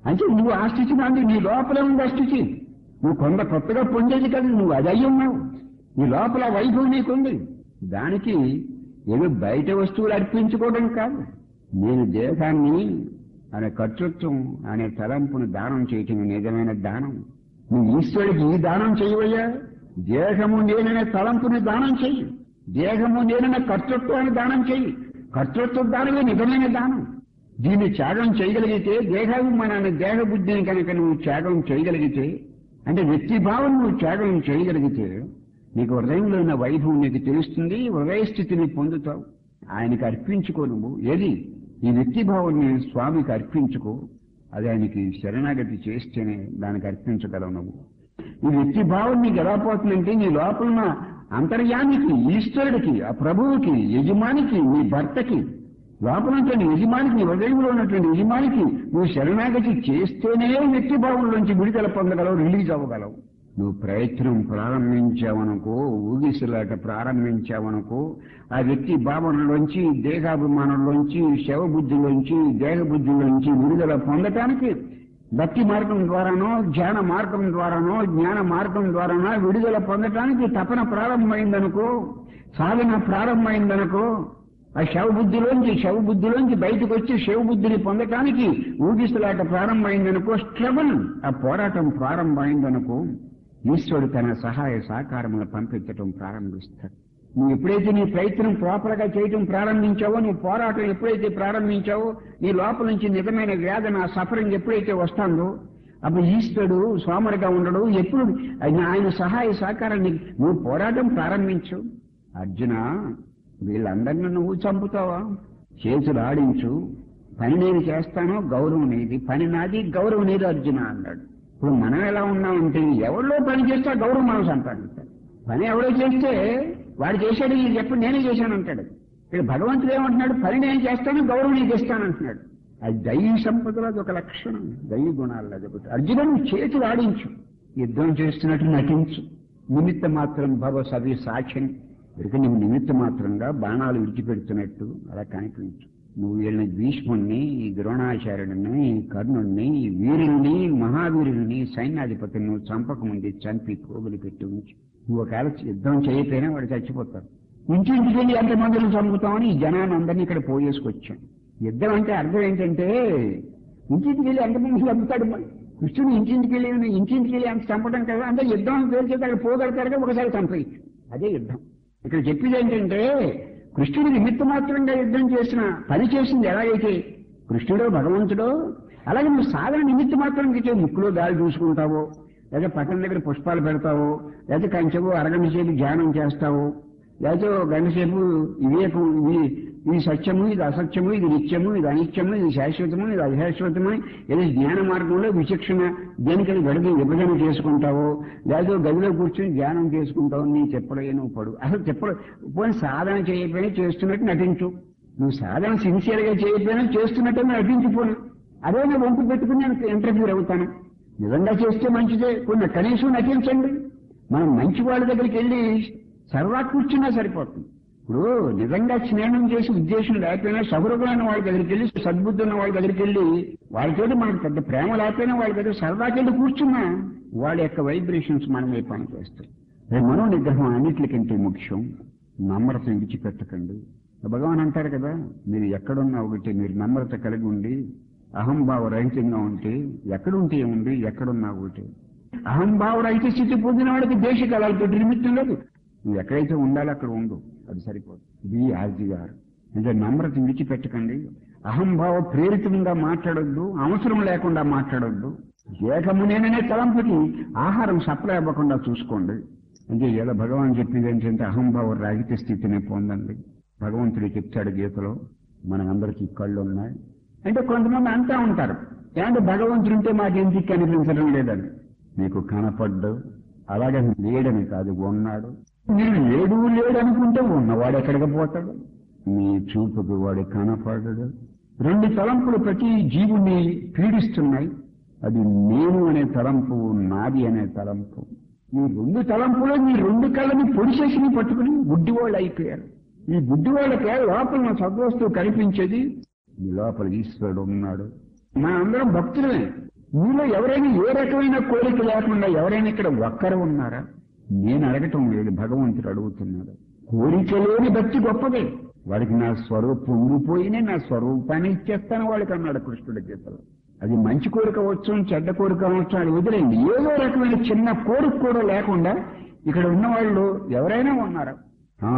[SPEAKER 1] అంటే నువ్వు ఆ స్థితి నాది నీ లోపల ఉంది ఆ స్థితి నువ్వు కొంత కొత్తగా పొందేది కదా నువ్వు అది అయ్యి ఉన్నావు నీ లోపల ఆ వైభవం నీకుంది దానికి ఏదో బయట వస్తువులు అర్పించుకోవడం కాదు నేను దేశాన్ని అనే కర్తృత్వం అనే తలంపును దానం చేయటం నిజమైన దానం నువ్వు ఈశ్వరుడికి ఈ దానం చేయవయ్యా దేహము నేననే తలంపుని దానం చెయ్యి దేహము నేననే కర్తృత్వాన్ని దానం చెయ్యి కర్తృత్వ దానమే నిజమైన దానం దీన్ని త్యాగం చేయగలిగితే దేహాభిమానాన్ని దేహ బుద్ధిని కనుక నువ్వు త్యాగం చేయగలిగితే అంటే వ్యక్తి భావం నువ్వు త్యాగం చేయగలిగితే నీకు హృదయంలో ఉన్న వైభవం నీకు తెలుస్తుంది హృదయ స్థితిని పొందుతావు ఆయనకి అర్పించుకో నువ్వు ఏది ఈ వ్యక్తి భావాన్ని స్వామికి అర్పించుకో అది ఆయనకి శరణాగతి చేస్తేనే దానికి అర్పించగలవు నువ్వు ఈ వ్యక్తి భావం నీకు ఎలా పోతుందంటే నీ లోపల ఉన్న అంతర్యానికి ఈశ్వరుడికి ఆ ప్రభువుకి యజమానికి నీ భర్తకి లోపల ఉన్నటువంటి యజమానికి నీ హృదయంలో ఉన్నటువంటి యజమానికి నువ్వు శరణాగతి చేస్తేనే వ్యక్తి భావంలోంచి విడుదల పొందగలవు రిలీజ్ అవ్వగలవు నువ్వు ప్రయత్నం ప్రారంభించావనుకో ఊగిసలాట ప్రారంభించావనుకో ఆ వ్యక్తి భావనలోంచి దేహాభిమానంలోంచి శవబుద్ధిలోంచి దేహబుద్ధిలోంచి విడుదల పొందటానికి భక్తి మార్గం ద్వారానో ధ్యాన మార్గం ద్వారానో జ్ఞాన మార్గం ద్వారానో విడుదల పొందటానికి తపన ప్రారంభమైందనుకో సాధన ప్రారంభమైందనుకో ఆ శవబుద్ధిలోంచి శవబుద్ధిలోంచి బయటకు వచ్చి శవబుద్ధిని పొందటానికి ఊగిసలాట ప్రారంభమైందనుకో స్ట్రగుల్ ఆ పోరాటం ప్రారంభమైందనుకో ఈశ్వరుడు తన సహాయ సహకారములు పంపించటం ప్రారంభిస్తాడు నువ్వు ఎప్పుడైతే నీ ప్రయత్నం ప్రాపర్ గా చేయటం ప్రారంభించావో నీ పోరాటం ఎప్పుడైతే ప్రారంభించావో నీ లోపల నుంచి నిజమైన వేదన సఫరింగ్ ఎప్పుడైతే వస్తుందో అప్పుడు ఈశ్వరుడు సోమరిగా ఉండడు ఎప్పుడు ఆయన ఆయన సహాయ సహకారాన్ని నువ్వు పోరాటం ప్రారంభించు అర్జున వీళ్ళందరినీ నువ్వు చంపుతావా చేతులు ఆడించు పని నేను చేస్తానో గౌరవం నీది పని నాది గౌరవం నీది అర్జున అన్నాడు ఇప్పుడు మనం ఎలా ఉన్నామంటే ఎవరిలో పని చేస్తే ఆ గౌరవం మనం సంపాదించాలి పని ఎవరో చేస్తే వాడు చేశాడు ఇది ఎప్పుడు నేనే చేశాను అంటాడు ఇక్కడ భగవంతుడు ఏమంటున్నాడు పని నేను చేస్తాను గౌరవం నీకు ఇస్తాను అంటున్నాడు అది దైవ సంపదలో అది ఒక లక్షణం దైవ గుణాల్లో అది ఒకటి అర్జునుడు చేతులు ఆడించు యుద్ధం చేస్తున్నట్టు నటించు నిమిత్త మాత్రం భవ సవి సాక్షిని ఇక నువ్వు నిమిత్త మాత్రంగా బాణాలు విడిచిపెడుతున్నట్టు అలా కనిపించు నువ్వు వీళ్ళని భీష్ముణ్ణి ఈ ద్రోణాచార్యుడిని ఈ కర్ణుణ్ణి ఈ వీరుల్ని మహావీరుల్ని సైన్యాధిపతిని నువ్వు చంపకముందు చంపి పోగులు పెట్టి ఉంచు నువ్వు ఒకవేళ యుద్ధం చేయకపోయినా వాడు చచ్చిపోతారు ఇంటింటికి వెళ్ళి ఎంతమందిని చంపుతామని ఈ జనాన్ని అందరినీ ఇక్కడ పోయేసుకొచ్చాం యుద్ధం అంటే అర్థం ఏంటంటే ఇంటింటికి వెళ్ళి ఎంతమంది చంపుతాడు మరి? కృష్ణుడు ఇంటింటికి వెళ్ళి ఇంటింటికి వెళ్ళి అంత చంపడం కదా అంటే యుద్ధం అని పేరు చేస్తే అక్కడ పోగలుగుతారుగా ఒకసారి చంపేయచ్చు అదే యుద్ధం ఇక్కడ చెప్పేది ఏంటంటే కృష్ణుడు నిమిత్త మాత్రంగా యుద్ధం చేసిన పని చేసింది ఎలాగైతే కృష్ణుడో భగవంతుడో అలాగే నువ్వు సాధారణ నిమిత్త మాత్రం చేసే ముక్కులో గాలి చూసుకుంటావో లేదా పక్కన దగ్గర పుష్పాలు పెడతావు లేదా కంచెపు అరగంట సేపు ధ్యానం చేస్తావు లేకపోతే ఒక గంట సేపు వివేకం ఇది ఇది సత్యము ఇది అసత్యము ఇది నిత్యము ఇది అనిత్యము ఇది శాశ్వతము ఇది అశాశ్వతము ఇది జ్ఞాన మార్గంలో విచక్షణ దేనికని గడిపి విభజన చేసుకుంటావో లేదా గదిలో కూర్చొని ధ్యానం చేసుకుంటావు నీ చెప్పలేను పడు అసలు చెప్పడు పోనీ సాధన చేయకపోయినా చేస్తున్నట్టు నటించు నువ్వు సాధన సిన్సియర్ గా చేయకపోయినా చేస్తున్నట్టు నటించిపోను అదే నేను వంపు పెట్టుకుని నేను ఇంటర్వ్యూ అవుతాను నిజంగా చేస్తే మంచిదే కొన్ని కనీసం నటించండి మనం మంచి వాళ్ళ దగ్గరికి వెళ్ళి సర్వా కూర్చున్నా సరిపోతుంది ఇప్పుడు నిజంగా స్నేహం చేసి ఉద్దేశం లేకపోయినా సౌరభమైన వాళ్ళ దగ్గరికి వెళ్ళి సద్బుద్ధి ఉన్న వాళ్ళ దగ్గరికి వెళ్ళి వాళ్ళతోటి మనకు పెద్ద ప్రేమ లేకపోయినా వాళ్ళ దగ్గర సరదాకి వెళ్ళి కూర్చున్నా వాళ్ళ యొక్క వైబ్రేషన్స్ మనమే పని చేస్తాయి రేపు మనో నిగ్రహం అన్నిటికంటే ముఖ్యం నమ్రత విడిచిపెట్టకండి భగవాన్ అంటారు కదా మీరు ఎక్కడున్నా ఒకటి మీరు నమ్రత కలిగి ఉండి అహంభావ రహితంగా ఉంటే ఎక్కడుంటే ఉంది ఎక్కడున్నా ఒకటి అహంభావ రహిత స్థితి పొందిన వాడికి దేశ కళాలతో నిమిత్తం లేదు నువ్వు ఎక్కడైతే ఉండాలో అక్కడ ఉండు అది సరిపోదు బి ఆర్జీ గారు అంటే నమ్రత విడిచిపెట్టకండి అహంభావ ప్రేరితంగా మాట్లాడొద్దు అవసరం లేకుండా మాట్లాడొద్దు ఏకము నేననే తలంపుకి ఆహారం సప్లై అవ్వకుండా చూసుకోండి అంటే ఇలా భగవాన్ చెప్పింది ఏంటంటే అహంభావ రహిత స్థితిని పొందండి భగవంతుడు చెప్తాడు గీతలో మనందరికీ కళ్ళు ఉన్నాయి అంటే కొంతమంది అంటా ఉంటారు ఏమంటే భగవంతుడు ఉంటే మాకెందుకు కనిపించడం లేదని నీకు కనపడ్డు అలాగే లేడని కాదు ఉన్నాడు నేను లేడు లేడు అనుకుంటే ఉన్నవాడు ఎక్కడికి పోతాడు నీ చూపుకు వాడు కనపడడు రెండు తలంపులు ప్రతి జీవుని పీడిస్తున్నాయి అది నేను అనే తలంపు నాది అనే తలంపు ఈ రెండు తలంపులో మీ రెండు కళ్ళని పొడిచేసి పట్టుకుని బుడ్డివాళ్ళు అయిపోయారు ఈ బుడ్డివాళ్ళకే లోపల నా సద్వస్తువు కనిపించేది ఈ లోపల ఈశ్వరుడు ఉన్నాడు మన అందరం భక్తులమే మీలో ఎవరైనా ఏ రకమైన కోరిక లేకుండా ఎవరైనా ఇక్కడ ఒక్కరు ఉన్నారా నేను అడగటం లేదు భగవంతుడు అడుగుతున్నాడు కోరిక లేని భక్తి గొప్పదే వాడికి నా స్వరూపం ఉండిపోయినే నా స్వరూపాన్ని ఇచ్చేస్తాను వాడికి అన్నాడు కృష్ణుడి గీతలో అది మంచి కోరిక వచ్చు చెడ్డ కోరిక వచ్చు అది వదిలేండి ఏదో రకమైన చిన్న కోరిక కూడా లేకుండా ఇక్కడ ఉన్న వాళ్ళు ఎవరైనా ఉన్నారా ఆ,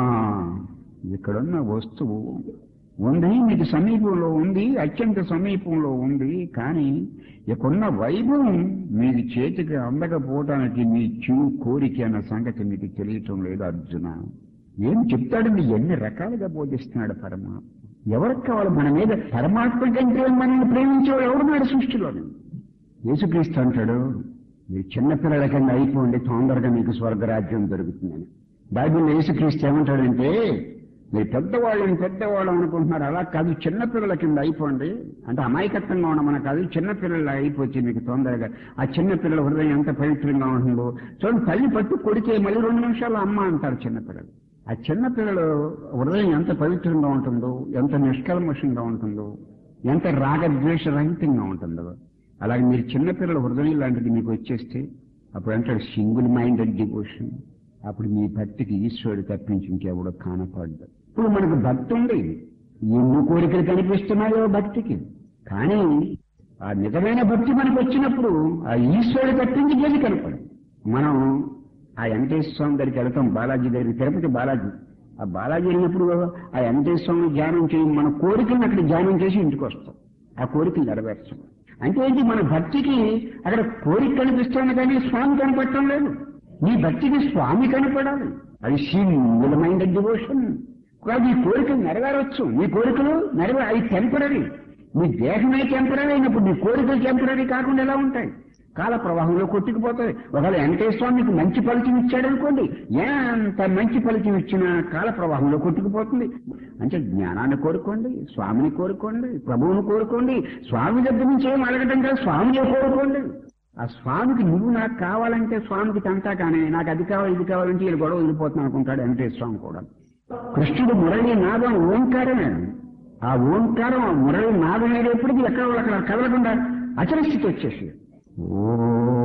[SPEAKER 1] ఇక్కడున్న వస్తువు ఉంది మీకు సమీపంలో ఉంది అత్యంత సమీపంలో ఉంది కానీ ఇక్కడున్న వైభవం మీకు చేతికి అందకపోవటానికి మీ చూ కోరిక అన్న సంగతి మీకు తెలియటం లేదు అర్జున ఏం చెప్తాడండి ఎన్ని రకాలుగా బోధిస్తున్నాడు పరమాత్మ ఎవరికి కావాలి మన మీద పరమాత్మ కంటే మనల్ని ప్రేమించేవాడు ఎవడున్నాడు సృష్టిలోని యేసుక్రీస్తు అంటాడు మీరు చిన్నపిల్లల కింద అయిపోండి తొందరగా మీకు స్వర్గరాజ్యం దొరుకుతుందని బైబిల్లో యేసుక్రీస్తు ఏమంటాడంటే మీరు పెద్దవాళ్ళని పెద్దవాళ్ళు అనుకుంటున్నారు అలా కాదు చిన్నపిల్లల కింద అయిపోండి అంటే అమాయకత్వంగా ఉన్న మన కాదు చిన్నపిల్లలు అయిపోతే మీకు తొందరగా ఆ చిన్నపిల్లల హృదయం ఎంత పవిత్రంగా ఉంటుందో చూడండి తల్లి పట్టు కొడితే మళ్ళీ రెండు నిమిషాలు అమ్మ అంటారు చిన్నపిల్లలు ఆ చిన్నపిల్లలు హృదయం ఎంత పవిత్రంగా ఉంటుందో ఎంత నిష్కల్మషంగా ఉంటుందో ఎంత రాగద్వేషరహితంగా ఉంటుందో అలాగే మీరు చిన్నపిల్లల హృదయం లాంటిది మీకు వచ్చేస్తే అప్పుడు అంటాడు సింగిల్ మైండెడ్ డివోషన్ అప్పుడు మీ భక్తికి ఈశ్వరుడు తప్పించి ఇంకెవడో కానపడ్డాడు ఇప్పుడు మనకు భక్తి ఉంది ఎన్ని కోరికలు కనిపిస్తున్నాయో భక్తికి కానీ ఆ నిజమైన భక్తి మనకు వచ్చినప్పుడు ఆ ఈశ్వరుడు తప్పించి ఏది కనపడు మనం ఆ వెంకటేశ్వర స్వామి దగ్గరికి వెళ్తాం బాలాజీ దగ్గరికి తిరుపతి బాలాజీ ఆ బాలాజీ వెళ్ళినప్పుడు ఆ వెంకటేశ్వర స్వామి ధ్యానం చేయి మన కోరికలను అక్కడ ధ్యానం చేసి ఇంటికి వస్తాం ఆ కోరికలు నెరవేర్చం అంటే ఏంటి మన భక్తికి అక్కడ కోరిక కనిపిస్తుంది కానీ స్వామి కనపడటం లేదు నీ భక్తికి స్వామి కనపడాలి అది సింగిల్ మైండెడ్ డివోషన్ కాదు ఈ కోరికలు నెరవేరవచ్చు నీ కోరికలు నెరవే అవి టెంపరీ నీ దేహమే టెంపరీ అయినప్పుడు నీ కోరికలు టెంపరీ కాకుండా ఎలా ఉంటాయి కాల ప్రవాహంలో కొట్టుకుపోతాయి ఒకవేళ వెంకటేశ్వర స్వామి మీకు మంచి ఫలితం ఇచ్చాడు అనుకోండి ఎంత మంచి ఫలితం ఇచ్చినా కాల ప్రవాహంలో కొట్టుకుపోతుంది అంటే జ్ఞానాన్ని కోరుకోండి స్వామిని కోరుకోండి ప్రభువుని కోరుకోండి స్వామి దగ్గర నుంచి ఏం అడగటం కాదు స్వామినే కోరుకోండి ఆ స్వామికి నువ్వు నాకు కావాలంటే స్వామికి తంతా కానీ నాకు అది కావాలి ఇది కావాలంటే వీళ్ళు గొడవ వదిలిపోతున్నాను అనుకుంటాడు వెంకటేశ్వర స్వామి కూడా కృష్ణుడు మురళి నాదం ఓంకారమే ఆ ఓంకారం ఆ మురళి నాదం అయ్యేటప్పటికి ఎక్కడ వాళ్ళు అక్కడ కదలకుండా అచల స్థితి వచ్చేసి ఓ